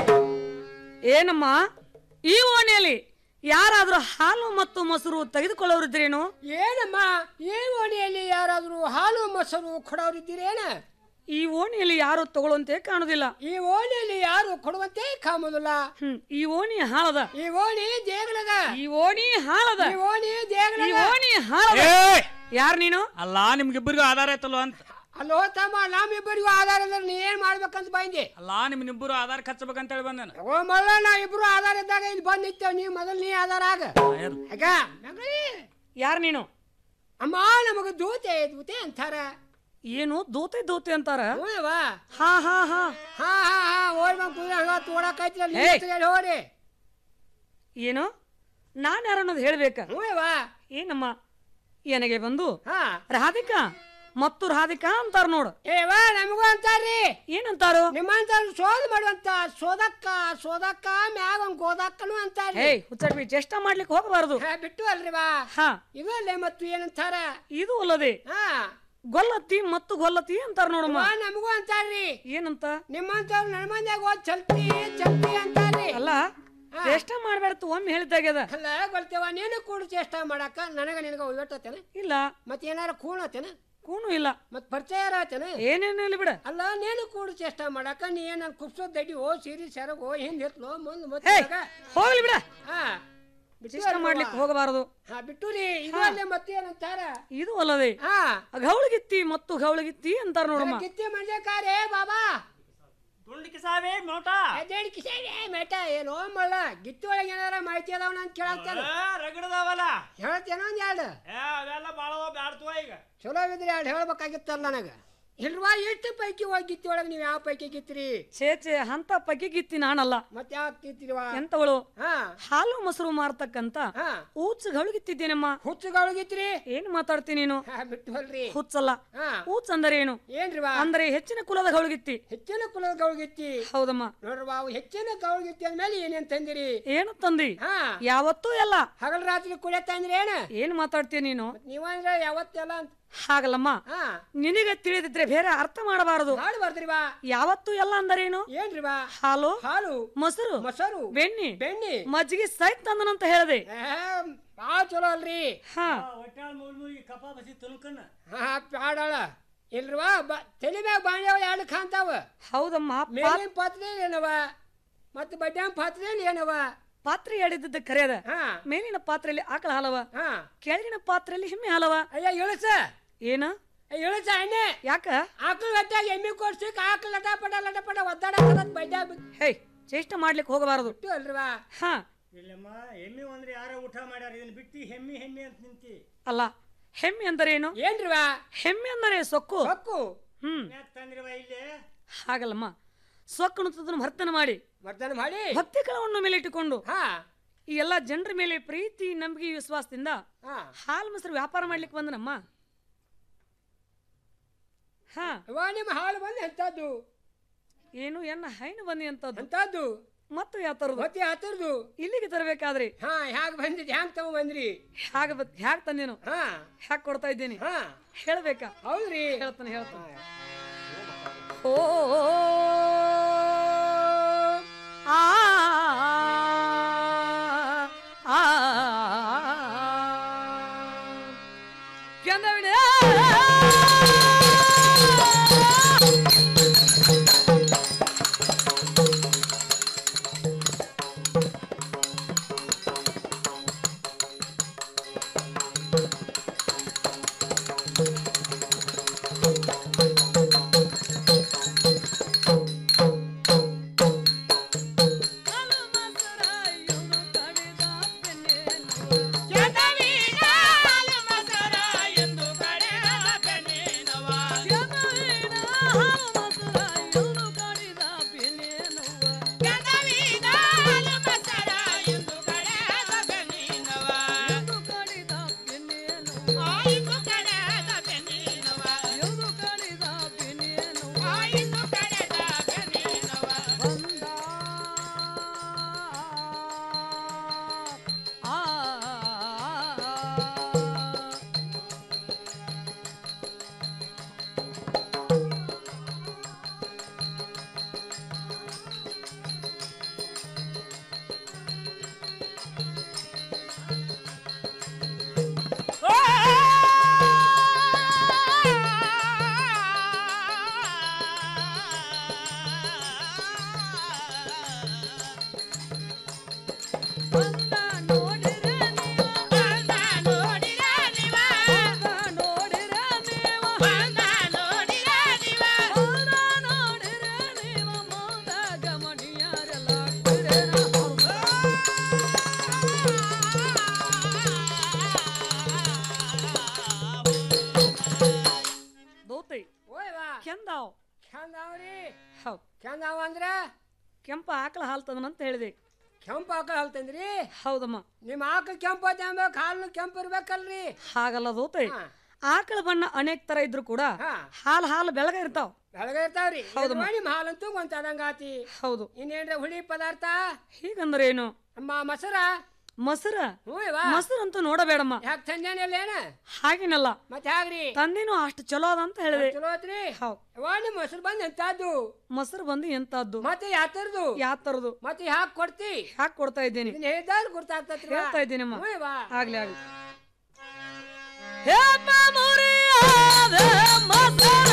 [SPEAKER 20] ಏನಮ್ಮ ಈ ಓಣಿಯಲ್ಲಿ ಯಾರಾದ್ರೂ ಹಾಲು ಮತ್ತು ಮೊಸರು ತೆಗೆದುಕೊಳ್ಳೋರಿದ್ರೇನು
[SPEAKER 19] ಏನಮ್ಮ ಈ ಓಣಿಯಲ್ಲಿ ಯಾರಾದ್ರೂ ಹಾಲು ಮೊಸರು ಕೊಡೋರಿದ್ದೀರೇನ
[SPEAKER 20] ಈ ಓಣಿಯಲ್ಲಿ ಯಾರು ತಗೊಳ್ಳಂತೆ ಕಾಣುದಿಲ್ಲ
[SPEAKER 19] ಈ ಓಣಿಯಲ್ಲಿ ಯಾರು ಕೊಡುವಂತೆ ಕಾಮುದಿಲ್ಲ
[SPEAKER 20] ಹ್ಮ್ ಈ ಓಣಿ ಹಾಳದ
[SPEAKER 19] ಈ ಓಣಿ ದೇಗಲದ
[SPEAKER 20] ಈ ಓಣಿ ಹಾಳದ
[SPEAKER 19] ಈ ಓಣಿ
[SPEAKER 20] ಈ
[SPEAKER 19] ದೇಗಲದ
[SPEAKER 20] ಓಣಿ ಹಾಳದ ಯಾರ್ ನೀನು
[SPEAKER 9] ಅಲ್ಲ ನಿಮ್ಗಿಬ್ಬರಿಗೂ ಆಧಾರ ಐತಲ್ವ ಅಂತ
[SPEAKER 19] ಅಲ್ಲೋ ತಮ್ಮ ನಮ್ಮಿಬ್ಬರಿಗೂ ಆಧಾರ ಅಂದ್ರೆ ನೀ ಏನ್ ಮಾಡ್ಬೇಕಂತ ಬಂದೆ
[SPEAKER 9] ಅಲ್ಲ ನಿಮ್ಮಿಬ್ಬರು ಆಧಾರ ಖರ್ಚಬೇಕಂತ ಹೇಳಿ ಬಂದೇನ
[SPEAKER 19] ಓ ಮಲ್ಲ ನಾವ್ ಇಬ್ರು ಆಧಾರ ಇದ್ದಾಗ ಇಲ್ಲಿ ಬಂದ್ ನಿಂತೇವ್ ನೀ ಮೊದಲ್ ನೀ ಆಧಾರ ಆಗ ಆಗ
[SPEAKER 20] ಯಾರ್ ನೀನು
[SPEAKER 19] ಅಮ್ಮ ನಮಗ ದೂತೆ ದೂತೆ ಅಂತಾರ
[SPEAKER 20] ಏನು ದೂತೆ ದೂತೆ ಅಂತಾರ
[SPEAKER 19] ಹ್ಞೂಯವ್ವ.
[SPEAKER 20] ಹಾ ಹಾ ಹಾ
[SPEAKER 19] ಹಾ ಹಾ ಹಾ ಓಡ್ ಬಂದ್ ಕುದ್ರ ತೋಡಕೈತ್ರಲ್ಲ
[SPEAKER 20] ಏಯ್.
[SPEAKER 19] ಹೋರಿ
[SPEAKER 20] ಏನು ನಾನ್ ಯಾರನ್ನೋದು ಹೇಳ್ಬೇಕ
[SPEAKER 19] ಹ್ಞೂಯವ್ವ.
[SPEAKER 20] ಏನಮ್ಮ ನನಗೆ ಬಂದು
[SPEAKER 19] ಹಾ
[SPEAKER 20] ರಾಧಿಕಾ ಮತ್ತು ರಾಧಿಕಾ ಅಂತಾರ ನೋಡು
[SPEAKER 19] ಏವ ನಮಗೂ ಅಂತಾರ್ರಿ
[SPEAKER 20] ಏನಂತಾರು
[SPEAKER 19] ನಿಮ್ಮಂತಾರು ಶೋಧ ಮಾಡುವಂತ ಸೋದಕ್ಕ ಸೋದಕ್ಕ ಮ್ಯಾಗ ಒಂದ್ ಗೋದಕ್ಕನು ಅಂತಾರ್ರಿ
[SPEAKER 20] ಏಯ್ ಹುಚ್ಚಡ್ಬಿ ಚೇಷ್ಟ ಮಾಡ್ಲಿಕ್ಕೆ ಹೋಗಬಾರದು
[SPEAKER 19] ಹಾ, ಬಿಟ್ಟು ಅಲ್ರಿ ಬಾ
[SPEAKER 20] ಹಾ
[SPEAKER 19] ಇದು ಅಲ್ಲೇ ಮತ್ತು ಏನಂತಾರ
[SPEAKER 20] ಇದು ಅಲ್ಲದೆ
[SPEAKER 19] ಹಾ
[SPEAKER 20] ಗೊಲ್ಲತ್ತಿ ಮತ್ತು ಗೊಲ್ಲತ್ತಿ ಅಂತಾರ ನೋಡಮ್ಮ
[SPEAKER 19] ಅವ್ವ, ನಮಗೂ ಅಂತಾರ್ರಿ
[SPEAKER 20] ಏನಂತ
[SPEAKER 19] ನಿಮ್ಮಂತವ್ರು ನನ್ನ ಮಂದ್ಯಾಗ ಹೋದ್ ಚಲ್ತಿ ಚಲ್ತಿ ಅಂತಾರ್ರಿ
[SPEAKER 20] ಅಲ್ಲ ಚೇಷ್ಟ ಮಾಡ್ಬೇಡ್ತು ಒಮ್ಮೆ ಹೇಳಿದಾಗ್ಯದ
[SPEAKER 19] ಅಲ್ಲ ಗೊಲ್ತೇವ ನೀನು ಕೂಡ ಚೇಷ್ಟ ಮಾಡಾಕ ನನಗ ನಿನಗ ಒಯ್ಯಟ್ಟತೇನ
[SPEAKER 20] ಇಲ್ಲ
[SPEAKER 19] ಮತ್ ಏನಾರ ಕೂಣತೇನ
[SPEAKER 20] ಕೂನು ಇಲ್ಲ
[SPEAKER 19] ಮತ್ ಪರಿಚಯ ಆತೇನ
[SPEAKER 20] ಏನೇನು ಇಲ್ಲ ಬಿಡ
[SPEAKER 19] ಅಲ್ಲ ನೀನು ಕೂಡ ಚೇಷ್ಟ ಮಾಡಾಕ ನೀ ಏನ್ ಕುಪ್ಸೋ ದಡ್ಡಿ ಹೋ ಸೀರಿ ಸೆರಗ್ ಹೋ ಹಿಂದ್ ಎತ್ಲೋ ಮುಂದ್
[SPEAKER 20] ಏಯ್,
[SPEAKER 19] ಮತ್ತೆ
[SPEAKER 20] ಹೋಗ್ಲಿ ಬಿಡ
[SPEAKER 19] ಹಾ
[SPEAKER 20] ಚೇಷ್ಟ ಮಾಡ್ಲಿಕ್ಕೆ ಹೋಗಬಾರದು
[SPEAKER 19] ಹಾ ಬಿಟ್ಟು ರೀ ಇದು ಅಲ್ಲೇ ಮತ್ತೆ ಏನಂತಾರ
[SPEAKER 20] ಇದು ಅಲ್ಲದೆ
[SPEAKER 19] ಹಾ
[SPEAKER 20] ಗೌಳಗಿತ್ತಿ ಮತ್ತು ಗೌಳಗಿತ್ತಿ ಅಂತಾರ ನೋಡಮ್ಮ
[SPEAKER 19] ಕಿತ್ತಿ ಮಂಡ್ಯ ಕಾರೇ ಬಾಬಾ
[SPEAKER 9] ತುಂಡಿಕೆ ಸಾವೇ ಮೋಟ
[SPEAKER 19] ಅದೇಳಿ ಕಿಸೇನೆ ಮೇಟ ಏನೋ ಮಲ್ಲ ಗಿತ್ತಿ ಒಳಗೆ ಏನಾರ ಮಾಹಿತಿ ಅದಾವ ನಾನು ಕೇಳಾಕ್ತೇನೆ
[SPEAKER 9] ರಗಡದಾವಲ್ಲ
[SPEAKER 19] ಹೇಳ್ತೇನೋ ಒಂದ್ ಎರಡು
[SPEAKER 9] ಏ ಅವೆಲ್ಲ ಬಾಳ ಬ್ಯಾಡ್ತವ ಈಗ
[SPEAKER 19] ಚಲೋ ಇದ್ರಿ ಎರಡು ಹೇಳ್ಬೇಕಾಗಿತ್ತಲ್ಲ ನನಗ ಇಲ್ವಾ ಎಷ್ಟು ಪೈಕಿ ಹೋಗಿ ಗಿತ್ತಿ ಒಳಗೆ ನೀವು ಯಾವ ಪೈಕಿ ಗಿತ್ರಿ
[SPEAKER 20] ಛೇ ಛೇ ಅಂತ ಪಕ್ಕೆ ಗಿತ್ತಿ ನಾನಲ್ಲ
[SPEAKER 19] ಮತ್ತೆ ಯಾವ ಗಿತ್ತಿರಿವಾ
[SPEAKER 20] ಎಂತವಳು
[SPEAKER 19] ಹಾ
[SPEAKER 20] ಹಾಲು ಮೊಸರು ಮಾರ್ತಕ್ಕಂತ
[SPEAKER 19] ಹಾ
[SPEAKER 20] ಊಚ್ ಗೌಳಗಿತ್ತಿದ್ದೇನಮ್ಮ
[SPEAKER 19] ಹುಚ್ಚುಗಳಿಗಿತ್ರಿ
[SPEAKER 20] ಏನ್ ಮಾತಾಡ್ತೀನಿ ನೀನು
[SPEAKER 19] ಹಾ ಬಿಟ್ಟು ಹೊಲ್ರಿ
[SPEAKER 20] ಹುಚ್ಚಲ್ಲ
[SPEAKER 19] ಹಾ
[SPEAKER 20] ಊಚ್ ಅಂದ್ರೆ ಏನು
[SPEAKER 19] ಏನ್ರಿವಾ
[SPEAKER 20] ಅಂದ್ರೆ ಹೆಚ್ಚಿನ ಕುಲದ ಗೌಳಗಿತ್ತಿ
[SPEAKER 19] ಹೆಚ್ಚಿನ ಕುಲದ ಗೌಳ್ಗಿತ್ತಿ
[SPEAKER 20] ಹೌದಮ್ಮ
[SPEAKER 19] ನೋಡ್ರವಾ ಅವು ಹೆಚ್ಚಿನ ಗೌಳ್ಗಿತ್ತಿ ಅಂದ್ಮೇಲೆ ಏನೇನ್ ತಂದಿರಿ
[SPEAKER 20] ಏನು ತಂದಿ
[SPEAKER 19] ಹಾ
[SPEAKER 20] ಯಾವತ್ತೂ ಎಲ್ಲ
[SPEAKER 19] ಹಗಲ್ ರಾತ್ರಿ ಕುಡಿಯ ತಂದ್ರಿ ಏನ
[SPEAKER 20] ಏನ್ ಮಾತಾಡ್ತೀಯ ನೀನು
[SPEAKER 19] ನೀವಂದ್ರೆ ಯಾವತ್ತೆಲ್ಲ ಅಂತ
[SPEAKER 20] ಹಾಗಲ್ಲಮ್ಮ
[SPEAKER 19] ಹಾ
[SPEAKER 20] ನಿನಗೆ ತಿಳಿದಿದ್ರೆ ಬೇರೆ ಅರ್ಥ ಮಾಡಬಾರದು
[SPEAKER 19] ಹಾಡು ಬರ್ದ್ರಿವಾ
[SPEAKER 20] ಯಾವತ್ತೂ ಎಲ್ಲ ಅಂದರೇನು
[SPEAKER 19] ಏನ್ರಿವಾ
[SPEAKER 20] ಹಾಲು
[SPEAKER 19] ಹಾಲು
[SPEAKER 20] ಮೊಸರು
[SPEAKER 19] ಮೊಸರು
[SPEAKER 20] ಬೆಣ್ಣಿ
[SPEAKER 19] ಬೆಣ್ಣಿ
[SPEAKER 20] ಮಜ್ಜಿಗೆ ಸಹಿತ ತಂದನಂತ ಹೇಳಿದೆ
[SPEAKER 19] ಬಾ ಚಲೋ ಅಲ್ರಿ
[SPEAKER 20] ಹಾ
[SPEAKER 9] ಒಟ್ಟಾಳ ಮೂಲ್ ಮೂಗಿ ಕಪ ಬಸಿ ತುಲ್ಕನ್ನ
[SPEAKER 19] ಹಾ ಪ್ಯಾಡಳ ಇಲ್ರಿವಾ ಬ ತಲೆ ಮ್ಯಾಗ ಬಾಂಡ್ಯಾವ ಎರಡು ಕಾಂತಾವ
[SPEAKER 20] ಹೌದಮ್ಮ ಪಾ-
[SPEAKER 19] ಮೇಲಿನ ಪಾತ್ರೆ ಏನವ ಮತ್ತೆ ಬಡ್ಡ್ಯಾನ ಪಾತ್ರೆ ಏನವ
[SPEAKER 20] ಪಾತ್ರೆ ಎಡಿದ್ದದ್ದು ಕರೆಯದ
[SPEAKER 19] ಹಾ
[SPEAKER 20] ಮೇಲಿನ ಪಾತ್ರೆಯಲ್ಲಿ ಆಕಳ ಹಾಲವ
[SPEAKER 19] ಹಾ
[SPEAKER 20] ಕೆಳಗಿನ ಪಾತ್ರೆಯಲ್ಲಿ ಎಮ್ಮೆ ಹಾಲವ
[SPEAKER 19] ಅಯ್ಯ ಇಳಸ
[SPEAKER 20] ಏನ
[SPEAKER 19] ಇಳಸ ಎಣ್ಣೆ
[SPEAKER 20] ಯಾಕ
[SPEAKER 19] ಆಕಳ ಗಟ್ಟಾಗ ಎಮ್ಮಿ ಕೊಡ್ಸಿಕ್ ಆಕಳ ಲಟ ಪಟ ಲಟ ಪಟ ಒದ್ದಾಡಕತ್ತ ಬಡ್ಡ್ಯಾ ಬಿಟ್ಟು
[SPEAKER 20] ಹೇ ಚೇಷ್ಟ ಮಾಡ್ಲಿಕ್ಕೆ ಹೋಗಬಾರದು
[SPEAKER 19] ಅಲ್ರಿವಾ
[SPEAKER 20] ಹಾ
[SPEAKER 9] ಇಲ್ಲಮ್ಮ ಎಮ್ಮಿ ಅಂದ್ರೆ ಯಾರೋ ಊಟ ಮಾಡ್ಯಾರ ಇದನ್ನ ಬಿಟ್ಟು ಹೆಮ್ಮಿ ಹೆಮ್ಮಿ ಅಂತ ನಿಂತಿ
[SPEAKER 20] ಅಲ್ಲ ಹೆಮ್ಮೆ ಅಂದರೆ ಏನು
[SPEAKER 19] ಏನ್ರಿವಾ
[SPEAKER 20] ಹೆಮ್ಮೆ ಅಂದರೆ ಸೊಕ್ಕು
[SPEAKER 19] ಸೊಕ್ಕು
[SPEAKER 20] ಹ್ಮ್
[SPEAKER 9] ಯಾಕೆ ತಂದ್ರಿವ ಇಲ್ಲಿ
[SPEAKER 20] ಹಾಗಲ್ಲಮ್ಮ ಸೊಕ್ಕನ್ನು ತದನ್ನು ಭರ್ತನ ಮಾಡಿ
[SPEAKER 19] ಮರ್ದನ ಮಾಡಿ
[SPEAKER 20] ಭಕ್ತಿ ಕಳವನ್ನು ಮೇಲೆ ಇಟ್ಟುಕೊಂಡು
[SPEAKER 19] ಹಾ
[SPEAKER 20] ಈ ಎಲ್ಲ ಜನರ ಮೇಲೆ ಪ್ರೀತಿ ನಂಬಿಕೆ ವಿಶ್ವಾಸದಿಂದ
[SPEAKER 19] ಹಾ
[SPEAKER 20] ಹಾಲು ಮೊಸರು ವ್ಯಾಪಾರ ಮಾಡ್ಲಿಕ್ಕೆ ಬಂದನಮ್ಮ ಹಾ
[SPEAKER 19] ಅವ್ವ ನಿಮ್ಮ ಹಾಲು ಬಂದು ಎಂತದ್ದು
[SPEAKER 20] ಏನು ಎನ್ನ ಹೈನು ಬನ್ನಿ ಅಂತದ್ದು
[SPEAKER 19] ಎಂತದ್ದು
[SPEAKER 20] ಮತ್ತು ಯಾವ ತರದು
[SPEAKER 19] ಮತ್ತೆ ಹತ್ತರ್ದು
[SPEAKER 20] ಇಲ್ಲಿಗೆ ತರಬೇಕಾದ್ರೆ
[SPEAKER 19] ಹಾ ಹ್ಯಾಗ ಬಂದಿದ್ ಹ್ಯಾಂಗ ತಗೋ ಬಂದ್ರಿ
[SPEAKER 20] ಹ್ಯಾಗ ಹ್ಯಾಗ ತಂದೇನು
[SPEAKER 19] ಹಾ
[SPEAKER 20] ಹ್ಯಾಕ್ ಕೊಡ್ತಾ ಇದ್ದೀನಿ
[SPEAKER 19] ಹಾ
[SPEAKER 20] ಹೇಳ್ಬೇಕಾ
[SPEAKER 19] ಹೌದ್ರಿ
[SPEAKER 20] ಹೇಳ್ತಾನೆ ಹೇಳ್ತಾನೆ ಓ ಆ ಆ ಕೆಂದವಿಡೆ ಹೌದು
[SPEAKER 19] ಚಂದಾವ ಅಂದ್ರ
[SPEAKER 20] ಕೆಂಪ ಆಕಳ ಹಾಲು ತಂದನಂತ ಹೇಳಿದೆ
[SPEAKER 19] ಕೆಂಪು ಆಕಳ ಹಾಲು ತಂದ್ರಿ
[SPEAKER 20] ಹೌದಮ್ಮ
[SPEAKER 19] ನಿಮ್ಮ ಆಕಳ ಕೆಂಪು ತಂಬೇಕು ಹಾಲು ಕೆಂಪು ಇರ್ಬೇಕಲ್ರಿ
[SPEAKER 20] ಹಾಗಲ್ಲ ದೋತೆ ಆಕಳ ಬಣ್ಣ ಅನೇಕ ತರ ಇದ್ರು ಕೂಡ ಹಾಲು ಹಾಲು ಬೆಳಗ ಇರ್ತಾವ
[SPEAKER 19] ಬೆಳಗ್ಗೆ ಇರ್ತಾವ್ರಿ
[SPEAKER 20] ಹೌದಮ್ಮ.
[SPEAKER 19] ನಿಮ್ಮ ಹಾಲಂತೂ ಗೊಂತಾದಂಗ ಆತಿ
[SPEAKER 20] ಹೌದು
[SPEAKER 19] ಇನ್ನೇನ್ರ ಹುಳಿ ಪದಾರ್ಥ
[SPEAKER 20] ಹೀಗಂದ್ರೆ ಏನು
[SPEAKER 19] ಅಮ್ಮ ಮೊಸರ
[SPEAKER 20] ಮೊಸರ
[SPEAKER 19] ಹ್ಞೂ ಇವ
[SPEAKER 20] ಮೊಸರಂತೂ ನೋಡಬೇಡಮ್ಮ
[SPEAKER 19] ಯಾಕೆ ತಂದೇನಿಲ್ಲ ಏನ
[SPEAKER 20] ಹಾಗೇನಲ್ಲ
[SPEAKER 19] ಮತ್ತೆ ಹಾಗ್ರಿ
[SPEAKER 20] ತಂದಿನೂ ಅಷ್ಟು ಚಲೋ ಅದ ಅಂತ ಹೇಳಿದೆ
[SPEAKER 19] ಚಲೋ ಐತ್ರಿ
[SPEAKER 20] ಹೌದು
[SPEAKER 19] ಯವ್ವ ನಿಮ್ಮ ಮೊಸರು ಬಂದ್ ಎಂತಾದ್ದು
[SPEAKER 20] ಮೊಸರು ಬಂದು ಎಂತದ್ದು
[SPEAKER 19] ಮತ್ತೆ ಯಾತರದು
[SPEAKER 20] ಯಾತರದು
[SPEAKER 19] ಮತ್ತೆ ಯಾಕೆ ಕೊಡ್ತಿ
[SPEAKER 20] ಯಾಕೆ ಕೊಡ್ತಾ ಇದ್ದೀನಿ
[SPEAKER 19] ಇದನ್ನ ಹೇಳಿದಾಗ ಗುರ್ತಾಗ್ತತ್ರಿ
[SPEAKER 20] ಹೇಳ್ತಾ ಇದ್ದೀನಮ್ಮ
[SPEAKER 19] ಹ್ಞೂ ಇವ
[SPEAKER 20] ಆಗ್ಲಿ ಆಗ್ಲಿ ಹೇಪ ಮುರಿಯಾದ ಮೊಸರ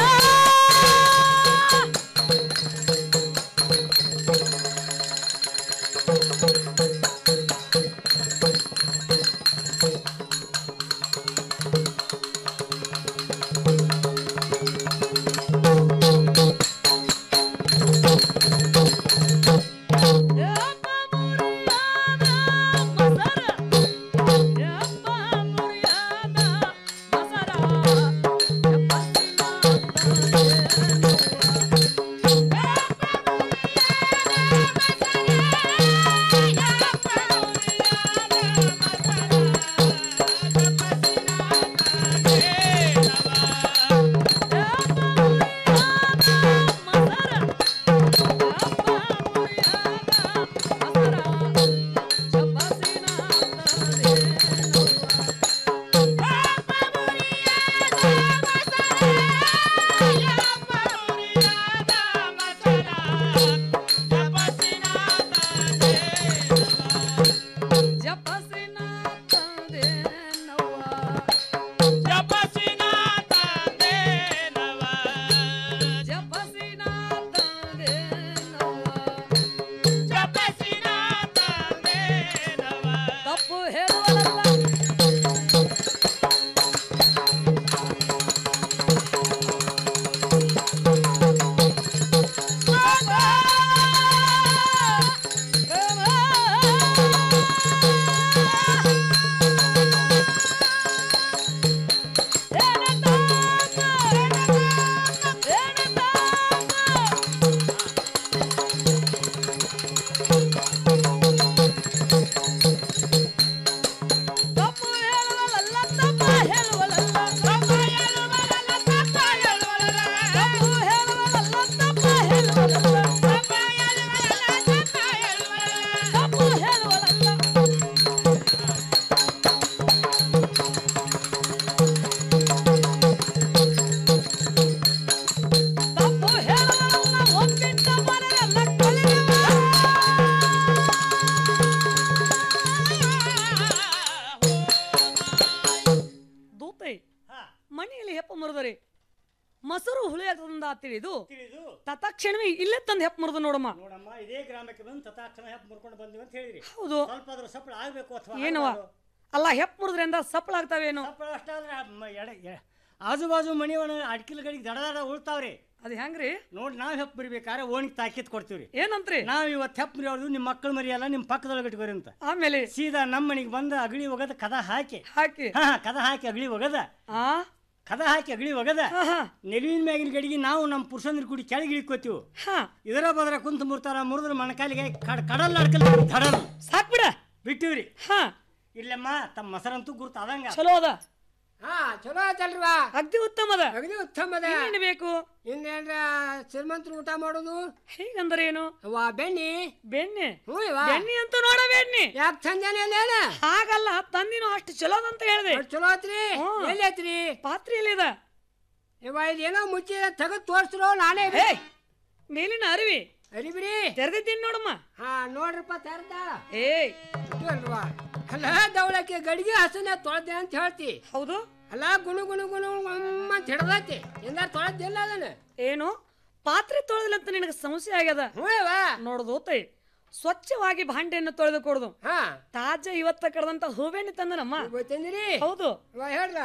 [SPEAKER 20] ತಪ್ಪು ಹೇಳುವಲ್ಲ ದೂತೆ ಮನೆಯಲ್ಲಿ ಹೆಪ್ಪ ಮುರಿದರೆ ಮೊಸರು ಹುಳಿ ಆಗ್ತದಂದ ತಿಳಿದು ತತ್ಕ್ಷಣವೇ ಇಲ್ಲೇ ತಂದು ಹೆಪ್ಪ ಮುರಿದು ನೋಡಮ್ಮ
[SPEAKER 21] ನೋಡಮ್ಮ ಇದೇ ಗ್ರಾಮಕ್ಕೆ ಬಂದು ತಥಾಕ್ಷಣ ಹೆಪ್ಪ ಮುರ್ಕೊಂಡು ಬಂದಿವಿ ಅಂತ ಹೇಳಿರಿ
[SPEAKER 20] ಹೌದು.
[SPEAKER 21] ಸ್ವಲ್ಪ ಅದ್ರ ಸಪ್ಪಳ ಆಗ್ಬೇಕು ಅಥವಾ
[SPEAKER 20] ಏನವ ಅಲ್ಲ ಹೆಪ್ಪ ಮುರಿದ್ರೆ ಅಂದ ಸಪ್ಪಳ ಆಗ್ತಾವೇನು
[SPEAKER 21] ಸಪ್ಪಳ ಅಷ್ಟಾದ್ರೆ ಮ- ಎಡೆ ಎ- ಆಜು ಬಾಜು ಮಣಿವನ ಅಡ್ಕಿಲ್ಗಳಿಗೆ ದಡ ದಡ ಉಳ್ತಾವ್ರಿ
[SPEAKER 20] ಅದ್ ಹೆಂಗ್ರಿ
[SPEAKER 21] ನೋಡಿ ನಾವ್ ಹೆಪ್ಪ ಬರಿಬೇಕಾದ್ರೆ ಓಣಿಗೆ ತಾಕೀತ್ ಕೊಡ್ತೀವ್ರಿ
[SPEAKER 20] ಏನಂತ್ರಿ
[SPEAKER 21] ನಾವ್ ಇವತ್ತು ಹೆಪ್ಪ ಮರಿಯೋದು ನಿಮ್ಮ ಮಕ್ಕಳು ಮರಿಯಲ್ಲ ನಿಮ್ಮ ಪಕ್ಕದೊಳಗೆ ಇಟ್ಕೋರಿ ಅಂತ
[SPEAKER 20] ಆಮೇಲೆ
[SPEAKER 21] ಸೀದಾ ನಮ್ಮ ಮನೆಗೆ ಬಂದು ಅಗಳಿ ಒಗದ ಕದ ಹಾಕಿ
[SPEAKER 20] ಹಾಕಿ
[SPEAKER 21] ಹಾ ಕದ ಹಾಕಿ ಅಗಳಿ ಒಗದ
[SPEAKER 20] ಆ
[SPEAKER 21] ಕದ ಹಾಕಿ ಅಗಳಿ ಒಗದ ನೆಲುವಿನ ಮ್ಯಾಗಿನ ಗಡಿಗೆ ನಾವು ನಮ್ಮ ಪುರುಷಂದ್ರ ಕೂಡಿ ಕೆಳಗೆ ಇಳಿಕೋತೀವಿ ಇದರ ಬದರ ಕುಂತ ಮುರ್ತಾರ ಮುರಿದ್ರ ಮಣಕಾಲಿಗೆ ಕಡ್ ಕಡಲ್ ಅಡ್ಕಲ್ ಧಡಲ್
[SPEAKER 20] ಸಾಕ್ ಬಿಡ
[SPEAKER 21] ಬಿಟ್ಟಿವ್ರಿ
[SPEAKER 20] ಹಾ
[SPEAKER 21] ಇಲ್ಲಮ್ಮ ತಮ್ಮ ಮೊಸರಂತೂ ಗುರ್ತ ಅದಂಗ
[SPEAKER 20] ಚಲೋ ಅದ
[SPEAKER 19] ಹಾ ಚಲೋ ಆಯ್ತಲ್ವಾ
[SPEAKER 20] ಅಗ್ದಿ ಉತ್ತಮದ
[SPEAKER 19] ಅಗದಿ ಉತ್ತಮದ
[SPEAKER 20] ಇನ್ನೇನ್ ಬೇಕು
[SPEAKER 19] ಇನ್ನೇನ್ರ ಶ್ರೀಮಂತರು ಊಟ ಮಾಡೋದು
[SPEAKER 20] ಹೀಗಂದ್ರೆ ಏನು
[SPEAKER 19] ವಾ ಬೆಣ್ಣಿ
[SPEAKER 20] ಬೆಣ್ಣೆ
[SPEAKER 19] ಹ್ಞೂ ಇವ
[SPEAKER 20] ಬೆಣ್ಣೆ ಅಂತ ನೋಡ ಬೆಣ್ಣೆ
[SPEAKER 19] ಯಾಕೆ ತಂದೇನೆ ಅಲ್ಲೇನ
[SPEAKER 20] ಹಾಗಲ್ಲ ತಂದಿನ ಅಷ್ಟು ಚಲೋ ಅಂತ ಹೇಳಿದೆ
[SPEAKER 19] ಚಲೋ ಆತ್ರಿ
[SPEAKER 20] ಹ್ಮ್.
[SPEAKER 19] ಎಲ್ಲಿ ಐತ್ರಿ
[SPEAKER 20] ಪಾತ್ರೆಯಲ್ಲಿದ
[SPEAKER 19] ಇವ ಇದೇನೋ ಮುಚ್ಚಿ ತೆಗೆದು ತೋರಿಸ್ರು ನಾನೇ
[SPEAKER 20] ಮೇಲಿನ ಅರಿವಿ
[SPEAKER 19] ಅರಿಬಿರಿ
[SPEAKER 20] ತೆರೆದಿದ್ದೀನಿ ನೋಡಮ್ಮ
[SPEAKER 19] ಹಾ ನೋಡ್ರಪ್ಪ ತೆರ್ದ
[SPEAKER 20] ಏಯ್
[SPEAKER 19] ಅಲ್ವಾ ಅಲ್ಲ ದವಳಕ್ಕೆ ಗಡಿಗೆ ಹಸನ ತೊಳೆದೆ ಅಂತ ಹೇಳ್ತಿ
[SPEAKER 20] ಹೌದು
[SPEAKER 19] ಅಲ್ಲ ಗುಣು ಗುಣು ಗುಣು ಗುಮ್ ಅಂತ ಹಿಡ್ದೈತಿ ಎಂದಾರ ತೊಳೆದಿಲ್ಲ ಅದನ್ನ
[SPEAKER 20] ಏನು ಪಾತ್ರೆ ತೊಳೆದಿಲ್ಲ ಅಂತ ನಿನಗೆ ಸಮಸ್ಯೆ ಆಗ್ಯದ ನೋಡುದು ಓತೈ ಸ್ವಚ್ಛವಾಗಿ ಭಾಂಡೆಯನ್ನು ತೊಳೆದು ಕೊಡುದು ತಾಜಾ ಇವತ್ತ ಕಡ್ದಂತ ಹೂವೆಣ್ಣೆ ತಂದನಮ್ಮ
[SPEAKER 19] ತಂದಿರಿ
[SPEAKER 20] ಹೌದು
[SPEAKER 19] ಇವ ಹೇಳ್ದ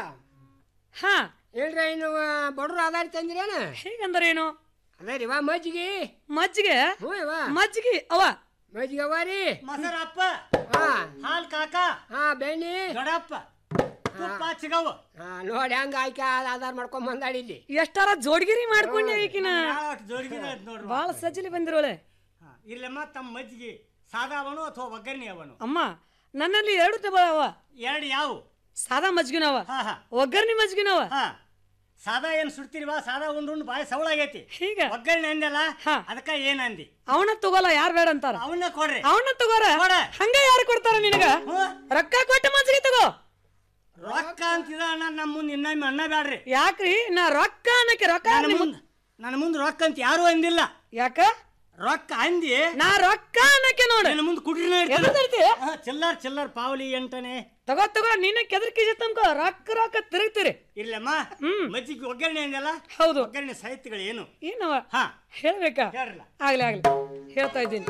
[SPEAKER 20] ಹಾ
[SPEAKER 19] ಹೇಳ್ರ ಇನ್ನು ಬಡ್ರು ಆಧಾರ ತಂದಿರೇನ
[SPEAKER 20] ಹೇಗಂದ್ರೆ ಏನು
[SPEAKER 19] ಅದೇ ರೀ ವಾ ಮಜ್ಜಿಗೆ
[SPEAKER 20] ಮಜ್ಜಿಗೆ
[SPEAKER 19] ಹ್ಞೂ ಇವ
[SPEAKER 20] ಮಜ್ಜಿಗೆ ಅವ
[SPEAKER 19] ಮಜ್ಜಿಗೆ ಅವ ರೀ
[SPEAKER 21] ಮೊಸರಪ್ಪ
[SPEAKER 19] ಹಾ
[SPEAKER 21] ಹಾಲ್ ಕಾಕ
[SPEAKER 19] ಹಾ ಬೆಣ್ಣಿ
[SPEAKER 21] ದೊಡ್ಡಪ್ಪ ತುಪ್ಪ ಸಿಗವು
[SPEAKER 19] ನೋಡಿ ಹಂಗ ಆಯ್ಕೆ ಆದ್ ಆಧಾರ ಮಾಡ್ಕೊಂಡ್ ಬಂದಾಡಿ ಇಲ್ಲಿ
[SPEAKER 20] ಎಷ್ಟಾರ ಜೋಡ್ಗಿರಿ ಮಾಡ್ಕೊಂಡೆ ಈಕಿನ
[SPEAKER 21] ಜೋಡಿಗಿನ ಐತ್ ನೋಡ್ರಿ
[SPEAKER 20] ಬಾಳ ಸಜ್ಜಲಿ ಬಂದಿರೋಳೆ
[SPEAKER 21] ಇಲ್ಲಮ್ಮ ತಮ್ಮ ಮಜ್ಜಿಗೆ ಸಾದಾ ಅವನು ಅಥವಾ ಒಗ್ಗರಣೆ ಅವನು
[SPEAKER 20] ಅಮ್ಮ ನನ್ನಲ್ಲಿ ಎರಡು ಟೇಬಲ್ ಅವ
[SPEAKER 21] ಎರಡು ಯಾವ
[SPEAKER 20] ಸಾದಾ ಮಜ್ಗಿನವ
[SPEAKER 21] ಹಾ ಹಾ
[SPEAKER 20] ಒಗ್ಗರ್ಣಿ ಮಜ್ಗಿನವ
[SPEAKER 21] ಹಾ ಸಾದಾ ಏನ್ ಸುಡ್ತಿರಿವಾ ಸಾದಾ ಉಂಡು ಉಂಡು ಬಾಯಿ ಸವಳಾಗೈತಿ
[SPEAKER 20] ಹೀಗ
[SPEAKER 21] ಒಗ್ಗರಣೆ ಅಂದಲ್ಲ ಅದಕ್ಕ ಏನ್ ಅಂದಿ
[SPEAKER 20] ಅವನ ತಗೋಲ್ಲ ಯಾರ್ ಬೇಡ ಅಂತಾರ
[SPEAKER 21] ಅವನ್ನ ಕೊಡ್ರಿ
[SPEAKER 20] ಅವನ ತಗೋರ ಹಂಗ ಯಾರು ಕೊಡ್ತಾರ ನಿನಗ ರೊಕ್ಕ ಕೊಟ್ಟು ಮಜ್ಜಿಗೆ ತಗೋ
[SPEAKER 21] ರೊಕ್ಕ ಅಂತಿದ ಅಣ್ಣ ನಮ್ಮ ಮುಂದೆ ಇನ್ನೊಮ್ಮೆ ಅಣ್ಣ ಬ್ಯಾಡ್ರಿ
[SPEAKER 20] ಯಾಕ್ರಿ ನಾ ರೊಕ್ಕ ಅನ್ನಕ್ಕೆ ರೊಕ್ಕ
[SPEAKER 21] ನನ್ನ
[SPEAKER 20] ನಿಮ್-
[SPEAKER 21] ಮುಂದೆ ನನ್ನ ಮುಂದೆ ರೊಕ್ಕ ಅಂತ ಯಾರು ಅಂದಿಲ್ಲ
[SPEAKER 20] ಯಾಕ
[SPEAKER 21] ರೊಕ್ಕ ಅಂದಿ
[SPEAKER 20] ನಾ ರೊಕ್ಕ ಅನ್ನಕ್ಕೆ ನೋಡು
[SPEAKER 21] ನನ್ನ ಮುಂದೆ ಕುಡ್ರಿನ
[SPEAKER 20] ಎದಕ್ ಇರ್ತೀಯ?
[SPEAKER 21] ಚಿಲ್ಲರ್ ಚಿಲ್ಲರ್ ಪಾವಲಿ ಎಂಟನೆ
[SPEAKER 20] ತಗೋ ತಗೋ ನಿನ್ನ ಕೆದರ್ಕಿ ತಮ್ಕೋ ರೊಕ್ಕ ರೊಕ್ಕ ತಿರುಗ್ತೀರಿ
[SPEAKER 21] ಇಲ್ಲಮ್ಮ ಮಜ್ಜಿಗೆ ಒಗ್ಗರಣೆ ಅಂದಲ್ಲ
[SPEAKER 20] ಹೌದು
[SPEAKER 21] ಒಗ್ಗರಣೆ ಸಾಹಿತ್ಯಗಳು ಏನು
[SPEAKER 20] ಏನವ
[SPEAKER 21] ಹಾ
[SPEAKER 20] ಹೇಳ್ಬೇಕಾ
[SPEAKER 21] ಹೇಳ್ರಲ್ಲ.
[SPEAKER 20] ಆಗ್ಲಿ ಆಗ್ಲಿ ಹೇಳ್ತಾ ಇದ್ದೀನಿ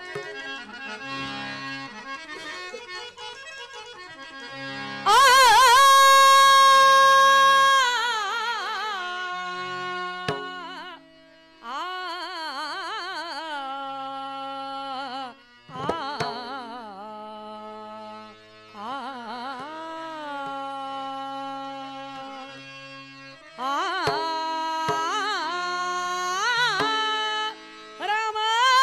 [SPEAKER 20] ಆ ರಾಮ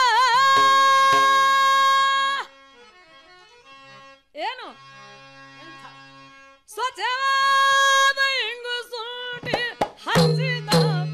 [SPEAKER 20] ಏನು ಸ್ವಚ್ಛವಾದ ಇಂಗು ಸುಂಟಿ ಹಚ್ಚಿದ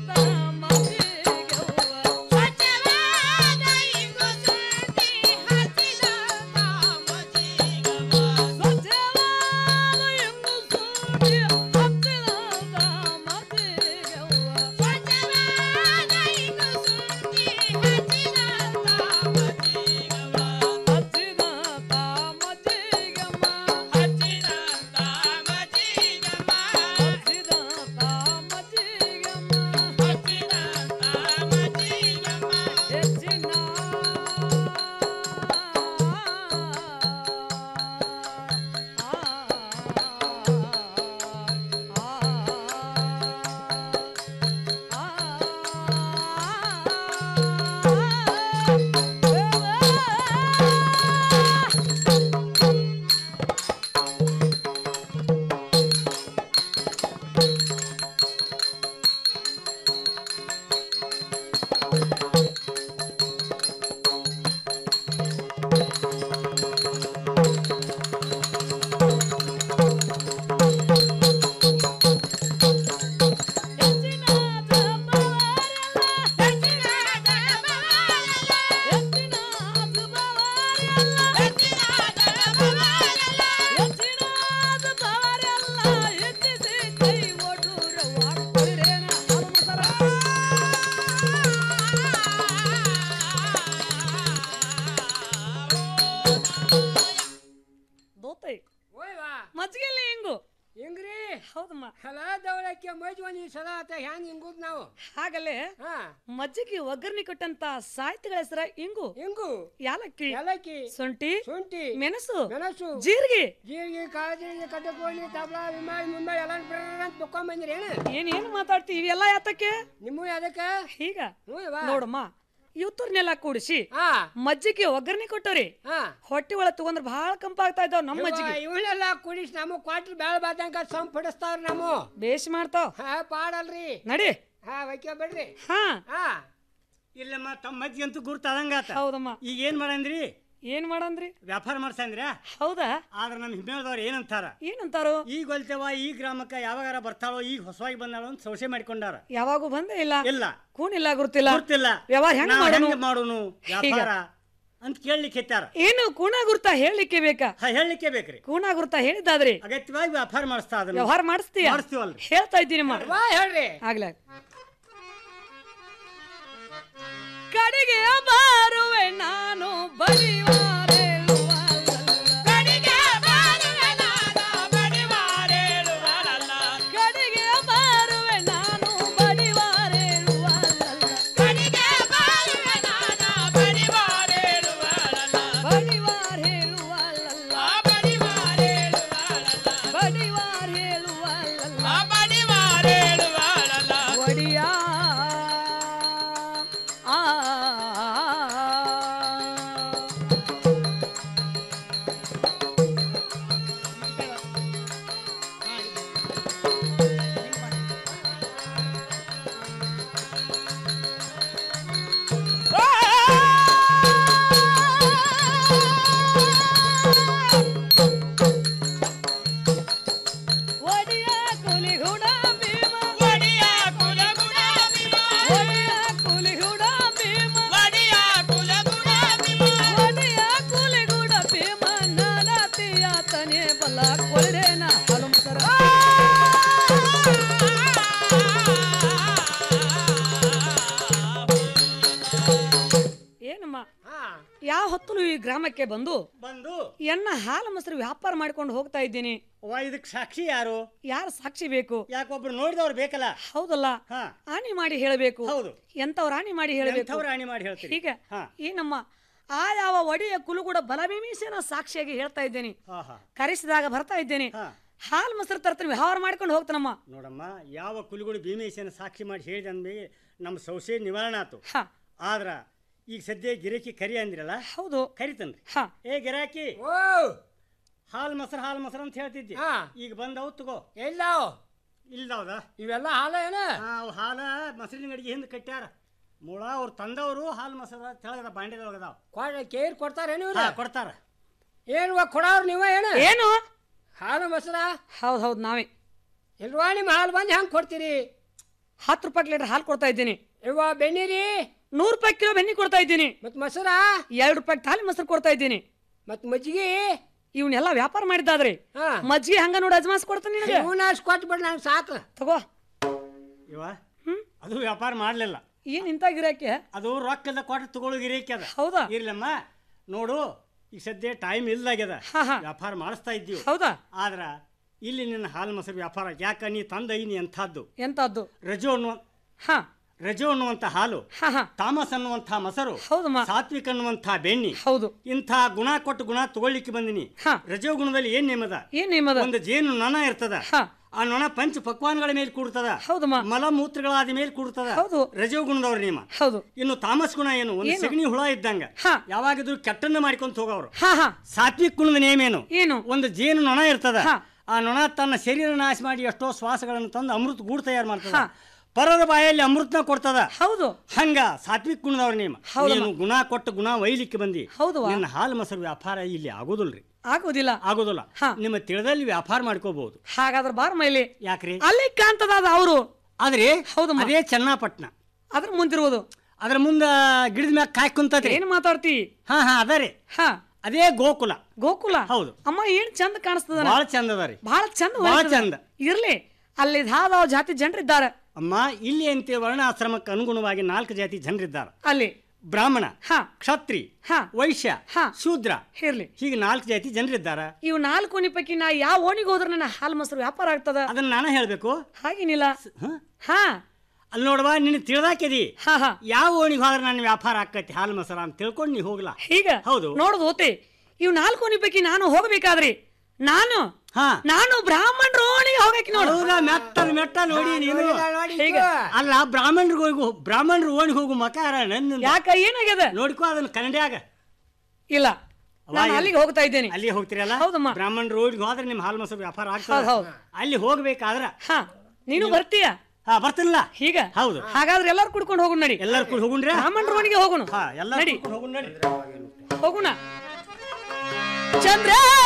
[SPEAKER 20] ದೋತೈ
[SPEAKER 19] ಓಯ್ವಾ
[SPEAKER 20] ಮಜ್ಜಿಗೆಲ್ಲ ಹೆಂಗು
[SPEAKER 19] ಹಿಂಗ್ರಿ
[SPEAKER 20] ಹೌದಮ್ಮ
[SPEAKER 19] ಹಲ ದವಳಕ್ಕೆ ಮೈಜ್ವನಿ ಸದಾ ಆತ ಹ್ಯಾಂಗ ಹಿಂಗುದ್ ನಾವು
[SPEAKER 20] ಹಾಗಲ್ಲೇ
[SPEAKER 19] ಹಾ
[SPEAKER 20] ಮಜ್ಜಿಗೆ ಒಗ್ಗರಣೆ ಕೊಟ್ಟಂತ ಸಾಹಿತ್ಯಗಳ ಹೆಸರ ಇಂಗು
[SPEAKER 19] ಹಿಂಗು
[SPEAKER 20] ಯಾಲಕ್ಕಿ
[SPEAKER 19] ಏಲಕ್ಕಿ
[SPEAKER 20] ಶುಂಠಿ
[SPEAKER 19] ಶುಂಠಿ
[SPEAKER 20] ಮೆಣಸು
[SPEAKER 19] ಮೆಣಸು
[SPEAKER 20] ಜೀರಿಗೆ
[SPEAKER 19] ಜೀರಿಗೆ ಕಾಳಜೀರಿಗೆ ಕಡ್ಡಕೋಳಿ ತಬಲ ವಿಮಾಳಿ ಮುಂಬೈ ಎಲ್ಲ ಅಂತ ತಕೊಂಡ್ ಬಂದಿರಿ ಏನು
[SPEAKER 20] ಏನ್ ಏನ್ ಮಾತಾಡ್ತಿ ಇವೆಲ್ಲ ಯಾತಕ್ಕೆ
[SPEAKER 19] ನಿಮ್ಮ ಅದಕ್ಕ
[SPEAKER 20] ಈಗ
[SPEAKER 19] ಹ್ಞೂ ಇವ
[SPEAKER 20] ನೋಡಮ್ಮ ಇವತ್ತರ್ನೆಲ್ಲ ಕೂಡಿಸಿ
[SPEAKER 19] ಹಾ
[SPEAKER 20] ಮಜ್ಜಿಗೆ ಒಗ್ಗರಣೆ ಕೊಟ್ಟವ್ರಿ
[SPEAKER 19] ಹಾ
[SPEAKER 20] ಹೊಟ್ಟಿ ಒಳಗ್ ತಗೊಂಡ್ರ ಬಹಳ ಕಂಪಾಗ್ತಾ ಇದಾವ ನಮ್ಮ ಮಜ್ಜಿಗೆ
[SPEAKER 19] ಇವನ್ನೆಲ್ಲ ಕುಡಿಸಿ ನಮ್ಮ ಕ್ವಾಟ್ರ್ ಬ್ಯಾಳ ಬಾದಂಗ ಸಂಪ್ ಪಡಿಸ್ತಾವ್ರಿ ನಮ್ಮ
[SPEAKER 20] ಬೇಷ್ ಮಾಡ್ತಾವ್
[SPEAKER 19] ಹಾ ಪಾಡಲ್ರಿ
[SPEAKER 20] ನಡಿ
[SPEAKER 19] ಹಾ ವೈಕ್ಯ ಬಿಡ್ರಿ
[SPEAKER 20] ಹಾ
[SPEAKER 19] ಹಾ
[SPEAKER 21] ಇಲ್ಲಮ್ಮ ತಮ್ಮ ಮಜ್ಜಿಗೆ ಅಂತೂ ಗುರ್ತಾದಂಗಾತ
[SPEAKER 20] ಹೌದಮ್ಮ
[SPEAKER 21] ಈಗ ಏನ್ ಮಾಡಂದ್ರಿ
[SPEAKER 20] ಏನ್ ಮಾಡಂದ್ರಿ
[SPEAKER 21] ವ್ಯಾಪಾರ ಮಾಡ್ಸಂದ್ರ
[SPEAKER 20] ಹೌದಾ
[SPEAKER 21] ಆದ್ರ ನಮ್ಮ ಹಿಮ್ಮೇಳದವ್ರು ಏನಂತಾರ
[SPEAKER 20] ಏನಂತಾರೋ
[SPEAKER 21] ಈಗ ಹೊಲ್ತೇವ ಈ ಗ್ರಾಮಕ್ಕ ಯಾವಾಗಾರ ಬರ್ತಾಳೋ ಈಗ ಹೊಸವಾಗಿ ಬಂದಾಳೋ ಅಂತ ಸಂಶಯ ಮಾಡ್ಕೊಂಡಾರ
[SPEAKER 20] ಯಾವಾಗೂ ಬಂದೇ ಇಲ್ಲ
[SPEAKER 21] ಇಲ್ಲ
[SPEAKER 20] ಕೂನಿಲ್ಲ ಗುರ್ತಿಲ್ಲ
[SPEAKER 21] ಗೊತ್ತಿಲ್ಲ
[SPEAKER 20] ವ್ಯವಹಾರ ಹೆಂಗ್
[SPEAKER 21] ನಾವ್
[SPEAKER 20] ಮಾಡೋನು
[SPEAKER 21] ಹೆಂಗ್ ಮಾಡೋನು ವ್ಯಾಪಾರ ಅಂತ ಕೇಳಲಿಕ್ಕೆ ಹೆತ್ತಾರ
[SPEAKER 20] ಏನು ಕೂಣ ಗುರ್ತ ಹೇಳಲಿಕ್ಕೆ ಬೇಕಾ
[SPEAKER 21] ಹಾ ಹೇಳಲಿಕ್ಕೆ ಬೇಕ್ರಿ
[SPEAKER 20] ಕೂಣ ಗುರ್ತ ಹೇಳಿದ್ದಾದ್ರಿ
[SPEAKER 21] ಅಗತ್ಯವಾಗಿ ವ್ಯಾಪಾರ ಮಾಡಿಸ್ತಾ ಅದನ್ನ
[SPEAKER 20] ವ್ಯವಹಾರ ಮಾಡಿಸ್ತೀಯ
[SPEAKER 21] ಮಾಡಿಸ್ತೀವಲ್ರಿ
[SPEAKER 20] ಹೇಳ್ತಾ ಇದ್ದೀನಿ
[SPEAKER 19] ವಾ ಹೇಳ್ರಿ
[SPEAKER 20] ಆಗ್ಲ ಕಡೆಗೆ ಬಾರುವೆ ನಾನು ಬಡಿವಾರೇಳುವ ಕಡೆಗೆ ಬಾರುವೆ ನಾನು ಬಡಿವಾರೇಳುವ ಬಡಿವಾರ ಹೇಳುವಲ್ಲ ಬಡಿವಾರ ಹೇಳುವಲ್ಲ ಒಡಿಯ ಆ ಬಲ್ಲ ಕೊರಡೇನ ಹಾಲು ಮೊಸರ ಏನಮ್ಮ ಯಾವ ಹೊತ್ತಲು ಈ ಗ್ರಾಮಕ್ಕೆ ಬಂದು
[SPEAKER 21] ಬಂದು
[SPEAKER 20] ಎನ್ನ ಹಾಲು ಮೊಸರು ವ್ಯಾಪಾರ ಮಾಡ್ಕೊಂಡು ಹೋಗ್ತಾ ಇದ್ದೀನಿ
[SPEAKER 21] ಅವ್ವ ಇದಕ್ ಸಾಕ್ಷಿ ಯಾರು
[SPEAKER 20] ಯಾರು ಸಾಕ್ಷಿ ಬೇಕು
[SPEAKER 21] ಯಾಕೊಬ್ರು ನೋಡಿದವ್ರು ಬೇಕಲ್ಲ
[SPEAKER 20] ಹೌದಲ್ಲ ಆಣಿ ಮಾಡಿ ಹೇಳಬೇಕು
[SPEAKER 21] ಹೌದು
[SPEAKER 20] ಎಂತವ್ರ ಆಣಿ ಮಾಡಿ ಹೇಳಬೇಕು
[SPEAKER 21] ಎಂಥವ್ರು ಆಣಿ ಮಾಡಿ ಹೇಳ್ತೀರಿ?
[SPEAKER 20] ಹೀಗೆ
[SPEAKER 21] ಹಾ.
[SPEAKER 20] ಏನಮ್ಮ ಆ ಯಾವ ಒಡೆಯ ಕುಲುಗುಡ ಬಲಭೀಮೀಸನ ಸಾಕ್ಷಿಯಾಗಿ ಹೇಳ್ತಾ ಇದ್ದೇನೆ
[SPEAKER 21] ಹಾ ಹಾ
[SPEAKER 20] ಕರೆಸಿದಾಗ ಬರ್ತಾ ಇದ್ದೇನೆ ಹಾಲು ಮೊಸರು ತರ್ತಾನೆ ವ್ಯವಹಾರ ಮಾಡ್ಕೊಂಡು ಹೋಗ್ತಾನಮ್ಮ
[SPEAKER 21] ನೋಡಮ್ಮ ಯಾವ ಕುಲುಗುಡಿ ಭೀಮೇಶನ ಸಾಕ್ಷಿ ಮಾಡಿ ಹೇಳಿದ ಅಂದ್ಮೇಲೆ ನಮ್ಮ ಸಂಶಯ ನಿವಾರಣೆ ಆತು ಆದ್ರ ಈಗ ಸದ್ಯ ಗಿರಾಕಿ ಕರಿ ಅಂದ್ರಲ್ಲ
[SPEAKER 20] ಹೌದು
[SPEAKER 21] ಕರಿತನ್ರಿ ಏ ಗಿರಾಕಿ ಹಾಲ್ ಮೊಸರು ಹಾಲ್ ಮೊಸರು ಅಂತ ಹೇಳ್ತಿದ್ದಿ ಈಗ ಬಂದವು ತಗೋ
[SPEAKER 19] ಎಲ್ಲಾವ
[SPEAKER 21] ಇಲ್ದವದ
[SPEAKER 19] ಇವೆಲ್ಲ ಹಾಲ ಏನ
[SPEAKER 21] ಅವು ಹಾಲ ಮೊಸರಿನ ಗಡಿಗೆ ಹಿಂದೆ ಕಟ್ಟ್ಯಾರ ಮುಳ ಅವ್ರು ತಂದವರು ಹಾಲ್ ಮೊಸರು ತೆಳಗದ ಬಾಂಡೆದೊಳಗದಾವ
[SPEAKER 19] ಕೊಡ ಕೇರ್ ಕೊಡ್ತಾರೇನು
[SPEAKER 21] ಹಾ, ಕೊಡ್ತಾರ
[SPEAKER 19] ಏನು ಕೊಡವ್ರು ನೀವ ಏನ
[SPEAKER 20] ಏನು
[SPEAKER 19] ಹಾಲು ಮೊಸರ
[SPEAKER 20] ಹೌದು ಹೌದು ನಾವೇ
[SPEAKER 19] ಇಲ್ವಾ ನಿಮ್ಮ ಹಾಲು ಬಂದು ಹೆಂಗ್ ಕೊಡ್ತೀರಿ
[SPEAKER 20] ಹತ್ತು ರೂಪಾಯಿ ಲೀಟರ್ ಹಾಲು ಕೊಡ್ತಾ ಇದ್ದೀನಿ
[SPEAKER 19] ಇವ ಬೆಣ್ಣೀರಿ
[SPEAKER 20] ನೂರು ರೂಪಾಯಿ ಕಿಲೋ ಬೆಣ್ಣೆ ಕೊಡ್ತಾ ಇದ್ದೀನಿ
[SPEAKER 19] ಮತ್ ಮೊಸರ
[SPEAKER 20] ಎರಡು ರೂಪಾಯಿ ತಾಲಿ ಮೊಸರು ಕೊಡ್ತಾ ಇದ್ದೀನಿ
[SPEAKER 19] ಮತ್ ಮಜ್ಜಿಗೆ
[SPEAKER 20] ಇವನ್ನೆಲ್ಲ ವ್ಯಾಪಾರ ಮಾಡಿದ್ದಾದ್ರಿ ಮಜ್ಜಿಗೆ ಹಂಗ ನೋಡಿ ಅಜ್ಮಾಸ್ ಕೊಡ್ತಾನೆ ನಿನಗೆ
[SPEAKER 19] ಇವನಾಸ್ ಕೊಟ್ಟು ಬಿಡ್ ನಂಗೆ ಸಾಕು
[SPEAKER 20] ತಗೋ
[SPEAKER 21] ಇವ ಅದು ವ್ಯಾಪಾರ ಮಾಡ್ಲಿಲ್ಲ
[SPEAKER 20] ಏನ್ ಇಂತ ಗಿರಾಕಿ
[SPEAKER 21] ಅದು ರೊಕ್ಕದ ಕೊಟ್ಟು ತಗೊಳ್ಳೋ ಗಿರಾಕಿ ಅದ
[SPEAKER 20] ಹೌದಾ
[SPEAKER 21] ಇರ್ಲಮ್ಮ ನೋಡು ಈಗ ಸದ್ಯ ಟೈಮ್ ಇಲ್ದಾಗ್ಯದ ವ್ಯಾಪಾರ ಮಾಡಿಸ್ತಾ ಇದ್ದೀವಿ
[SPEAKER 20] ಹೌದಾ
[SPEAKER 21] ಆದ್ರ ಇಲ್ಲಿ ನಿನ್ನ ಹಾಲು ಮೊಸರು ವ್ಯಾಪಾರ ಯಾಕ ನೀ ತಂದ ನೀ ಎಂಥದ್ದು
[SPEAKER 20] ಎಂತದ್ದು
[SPEAKER 21] ರಜೋ ಅನ್ನುವ
[SPEAKER 20] ಹಾ
[SPEAKER 21] ರಜೋ ಅನ್ನುವಂತ ಹಾಲು ತಾಮಸ್ ಅನ್ನುವಂತ ಮೊಸರು
[SPEAKER 20] ಹೌದಮ್ಮ
[SPEAKER 21] ಸಾತ್ವಿಕ್ ಅನ್ನುವಂತ ಬೆಣ್ಣಿ
[SPEAKER 20] ಹೌದು
[SPEAKER 21] ಇಂಥ ಗುಣ ಕೊಟ್ಟು ಗುಣ ತಗೊಳ್ಳಿಕ್ಕೆ ಬಂದಿನಿ ರಜೋ ಗುಣದಲ್ಲಿ ಏನ್ ನೇಮದ
[SPEAKER 20] ಏನ್ ನೇಮದ
[SPEAKER 21] ಒಂದು ಜೇನು ನೊಣ ಇರ್ತದ ಆ ನೊಣ ಪಂಚ ಪಕ್ವಾನ್ಗಳ ಮೇಲೆ ಕೂಡ್ತದ
[SPEAKER 20] ಹೌದಮ್ಮ
[SPEAKER 21] ಮಲ ಮೂತ್ರಗಳಾದ ಮೇಲೆ ಕೂಡ್ತದ
[SPEAKER 20] ಹೌದು
[SPEAKER 21] ರಜೋ ಗುಣದವ್ರ ನಿಯಮ
[SPEAKER 20] ಹೌದು
[SPEAKER 21] ಇನ್ನು ತಾಮಸ್ ಗುಣ ಏನು ಒಂದು
[SPEAKER 20] ಏನು?
[SPEAKER 21] ಸಗಣಿ ಹುಳ ಇದ್ದಂಗ ಯಾವಾಗಿದ್ರು ಕೆಟ್ಟನ್ನ ಮಾಡ್ಕೊಂತ ಹೋಗವ್ರು
[SPEAKER 20] ಹಾ ಹಾ
[SPEAKER 21] ಸಾತ್ವಿಕ್ ಗುಣದ ನೇಮ ಏನು
[SPEAKER 20] ಏನು
[SPEAKER 21] ಒಂದು ಜೇನು ನೊಣ ಇರ್ತದ ಆ ನೊಣ ತನ್ನ ಶರೀರ ನಾಶ ಮಾಡಿ ಎಷ್ಟೋ ಶ್ವಾಸಗಳನ್ನು ತಂದು ಅಮೃತ ಗೂಡು ತಯಾರು ಮಾಡ್ತದ ಪರರ ಬಾಯಲ್ಲಿ ಅಮೃತನ ಕೊಡ್ತದ
[SPEAKER 20] ಹೌದು
[SPEAKER 21] ಹಂಗ ಸಾತ್ವಿಕ್ ಗುಣದವ್ರ ನೇಮ
[SPEAKER 20] ಹೌದಮ್ಮ.
[SPEAKER 21] ನೀನು ಗುಣ ಕೊಟ್ಟು ಗುಣ ಒಯ್ಲಿಕ್ಕೆ ಬಂದಿ
[SPEAKER 20] ಹೌದವ್ವ.
[SPEAKER 21] ನಿನ್ನ ಹಾಲು ಮೊಸರು ವ್ಯಾಪಾರ ಇಲ್ಲಿ ಆಗೋದಿಲ್ರಿ
[SPEAKER 20] ಆಗೋದಿಲ್ಲ
[SPEAKER 21] ಆಗೋದಿಲ್ಲ ನಿಮ್ಮ ತಿಳಿದಲ್ಲಿ ವ್ಯಾಪಾರ ಮಾಡ್ಕೋಬಹುದು
[SPEAKER 20] ಹಾಗಾದ್ರೆ ಬಾರ್ ಮೈಲಿ
[SPEAKER 21] ಯಾಕ್ರಿ
[SPEAKER 20] ಅಲ್ಲಿ ಕಾಂತದಾದ ಅವರು
[SPEAKER 21] ಆದ್ರೆ
[SPEAKER 20] ಹೌದಮ್ಮ
[SPEAKER 21] ಅದೇ ಚನ್ನಪಟ್ಟಣ
[SPEAKER 20] ಅದ್ರ ಮುಂದಿರುವುದು
[SPEAKER 21] ಅದ್ರ ಮುಂದ ಗಿಡದ ಮ್ಯಾಗ ಕಾಯ್ ಕುಂತತ್ರಿ
[SPEAKER 20] ಏನ್ ಮಾತಾಡ್ತಿ
[SPEAKER 21] ಹಾ ಹಾ ಅದರಿ
[SPEAKER 20] ಹಾ
[SPEAKER 21] ಅದೇ ಗೋಕುಲ
[SPEAKER 20] ಗೋಕುಲ
[SPEAKER 21] ಹೌದು
[SPEAKER 20] ಅಮ್ಮ ಏನ್ ಚಂದ ಕಾಣಿಸ್ತದ
[SPEAKER 21] ಬಹಳ ಚಂದ ಅದರಿ
[SPEAKER 20] ಬಹಳ ಚಂದ
[SPEAKER 21] ಬಹಳ
[SPEAKER 20] ಹೊಳಿತದ.
[SPEAKER 21] ಚಂದ.
[SPEAKER 20] ಇರ್ಲಿ ಅಲ್ಲಿ ಧಾದ ಜಾತಿ ಜನರಿದ್ದಾರೆ
[SPEAKER 21] ಅಮ್ಮ ಇಲ್ಲಿ ಅಂತ ವರ್ಣಾಶ್ರಮಕ್ಕೆ ಅನುಗುಣವಾಗಿ ನಾಲ್ಕು ಜಾತಿ ಜನರಿದ್ದಾರೆ
[SPEAKER 20] ಅಲ್ಲಿ
[SPEAKER 21] ಬ್ರಾಹ್ಮಣ ಕ್ಷತ್ರಿ ವೈಶ್ಯ ಶೂದ್ರ
[SPEAKER 20] ಇರ್ಲಿ
[SPEAKER 21] ಹೀಗೆ ನಾಲ್ಕು ಜಾತಿ ಜನರಿದ್ದಾರೆ
[SPEAKER 20] ಇವು ನಾಲ್ಕು ಓಣಿ ಪೈಕಿ ನಾ ಯಾವ ಓಣಿಗೆ ಹೋದ್ರೆ ನನ್ನ ಹಾಲು ಮೊಸರು ವ್ಯಾಪಾರ ಆಗ್ತದ
[SPEAKER 21] ಅದನ್ನ ನಾನು ಹೇಳ್ಬೇಕು
[SPEAKER 20] ಹಾಗೇನಿಲ್ಲ ಹಾ
[SPEAKER 21] ಅಲ್ಲಿ ನೋಡುವ ನಿನ್ನ ತಿಳ್ದಾಕಿದಿ ಯಾವ ಓಣಿಗೆ ಹೋದ್ರೆ ನನ್ನ ವ್ಯಾಪಾರ ಆಕೈತಿ ಹಾಲು ಮೊಸರ ಅಂತ ತಿಳ್ಕೊಂಡು ನೀ ಹೋಗ್ಲಾ
[SPEAKER 20] ಈಗ
[SPEAKER 21] ಹೌದು
[SPEAKER 20] ನೋಡುದು ಓತೆ ಇವು ನಾಲ್ಕು ಓಣಿ ಪೈಕಿ ನಾನು ಹೋಗಬೇಕಾದ್ರಿ ನಾನು
[SPEAKER 21] ಹಾ
[SPEAKER 20] ನಾನು ಬ್ರಾಹ್ಮಣರ ಓಣಿಗೆ ಹೋಗಕ್ಕೆ ನೋಡು
[SPEAKER 21] ಹೌದಾ ಮೆಟ್ಟ ಮೆಟ್ಟ ನೋಡಿ ನೀನು
[SPEAKER 20] ಹೇಗೆ?
[SPEAKER 21] ಅಲ್ಲ ಬ್ರಾಹ್ಮಣರಿಗೆ ಹೋಗು ಬ್ರಾಹ್ಮಣರು ಓಣಿಗೆ ಹೋಗು ಮಕಾರ ನನ್ನ
[SPEAKER 20] ಯಾಕ ಏನಾಗ್ಯದ
[SPEAKER 21] ನೋಡ್ಕೋ ಅದನ್ನ ಕನ್ನಡಿಯಾಗ
[SPEAKER 20] ಇಲ್ಲ
[SPEAKER 21] ಅವ
[SPEAKER 20] ನಾನು
[SPEAKER 21] ಏನು?
[SPEAKER 20] ಅಲ್ಲಿಗೆ ಹೋಗ್ತಾ ಇದ್ದೇನೆ
[SPEAKER 21] ಅಲ್ಲಿ ಹೋಗ್ತಿರಲ್ಲ
[SPEAKER 20] ಹೌದಮ್ಮ
[SPEAKER 21] ಬ್ರಾಹ್ಮಣ ರೋಡ್ಗೆ ಹೋದ್ರೆ ನಿಮ್ಮ ಹಾಲು ಮೊಸರು ವ್ಯಾಪಾರ
[SPEAKER 20] ಹೌದ್
[SPEAKER 21] ಆಗ್ತದೆ
[SPEAKER 20] ಹೌದ್.
[SPEAKER 21] ಅಲ್ಲಿ ಹೋಗ್ಬೇಕಾದ್ರ
[SPEAKER 20] ಹಾ ನೀನು ಬರ್ತೀಯ
[SPEAKER 21] ಹಾ ಬರ್ತಿಲ್ಲ
[SPEAKER 20] ಹೀಗ
[SPEAKER 21] ಹೌದು
[SPEAKER 20] ಹಾಗಾದ್ರೆ ಎಲ್ಲರೂ ಕುಡ್ಕೊಂಡು ಹೋಗೋಣ ನಡಿ
[SPEAKER 21] ಎಲ್ಲರೂ ಕೂಡ ಹೋಗುಣ್ರಿ
[SPEAKER 20] ಬ್ರಾಹ್ಮಣರ ಮನೆಗೆ ಹೋಗೋಣ
[SPEAKER 21] ಹಾ ಎಲ್ಲ
[SPEAKER 20] ನಡಿ
[SPEAKER 21] ಹೋಗುಣ ನಡಿ
[SPEAKER 20] ಹೋಗೋಣ ಚಂದ್ರ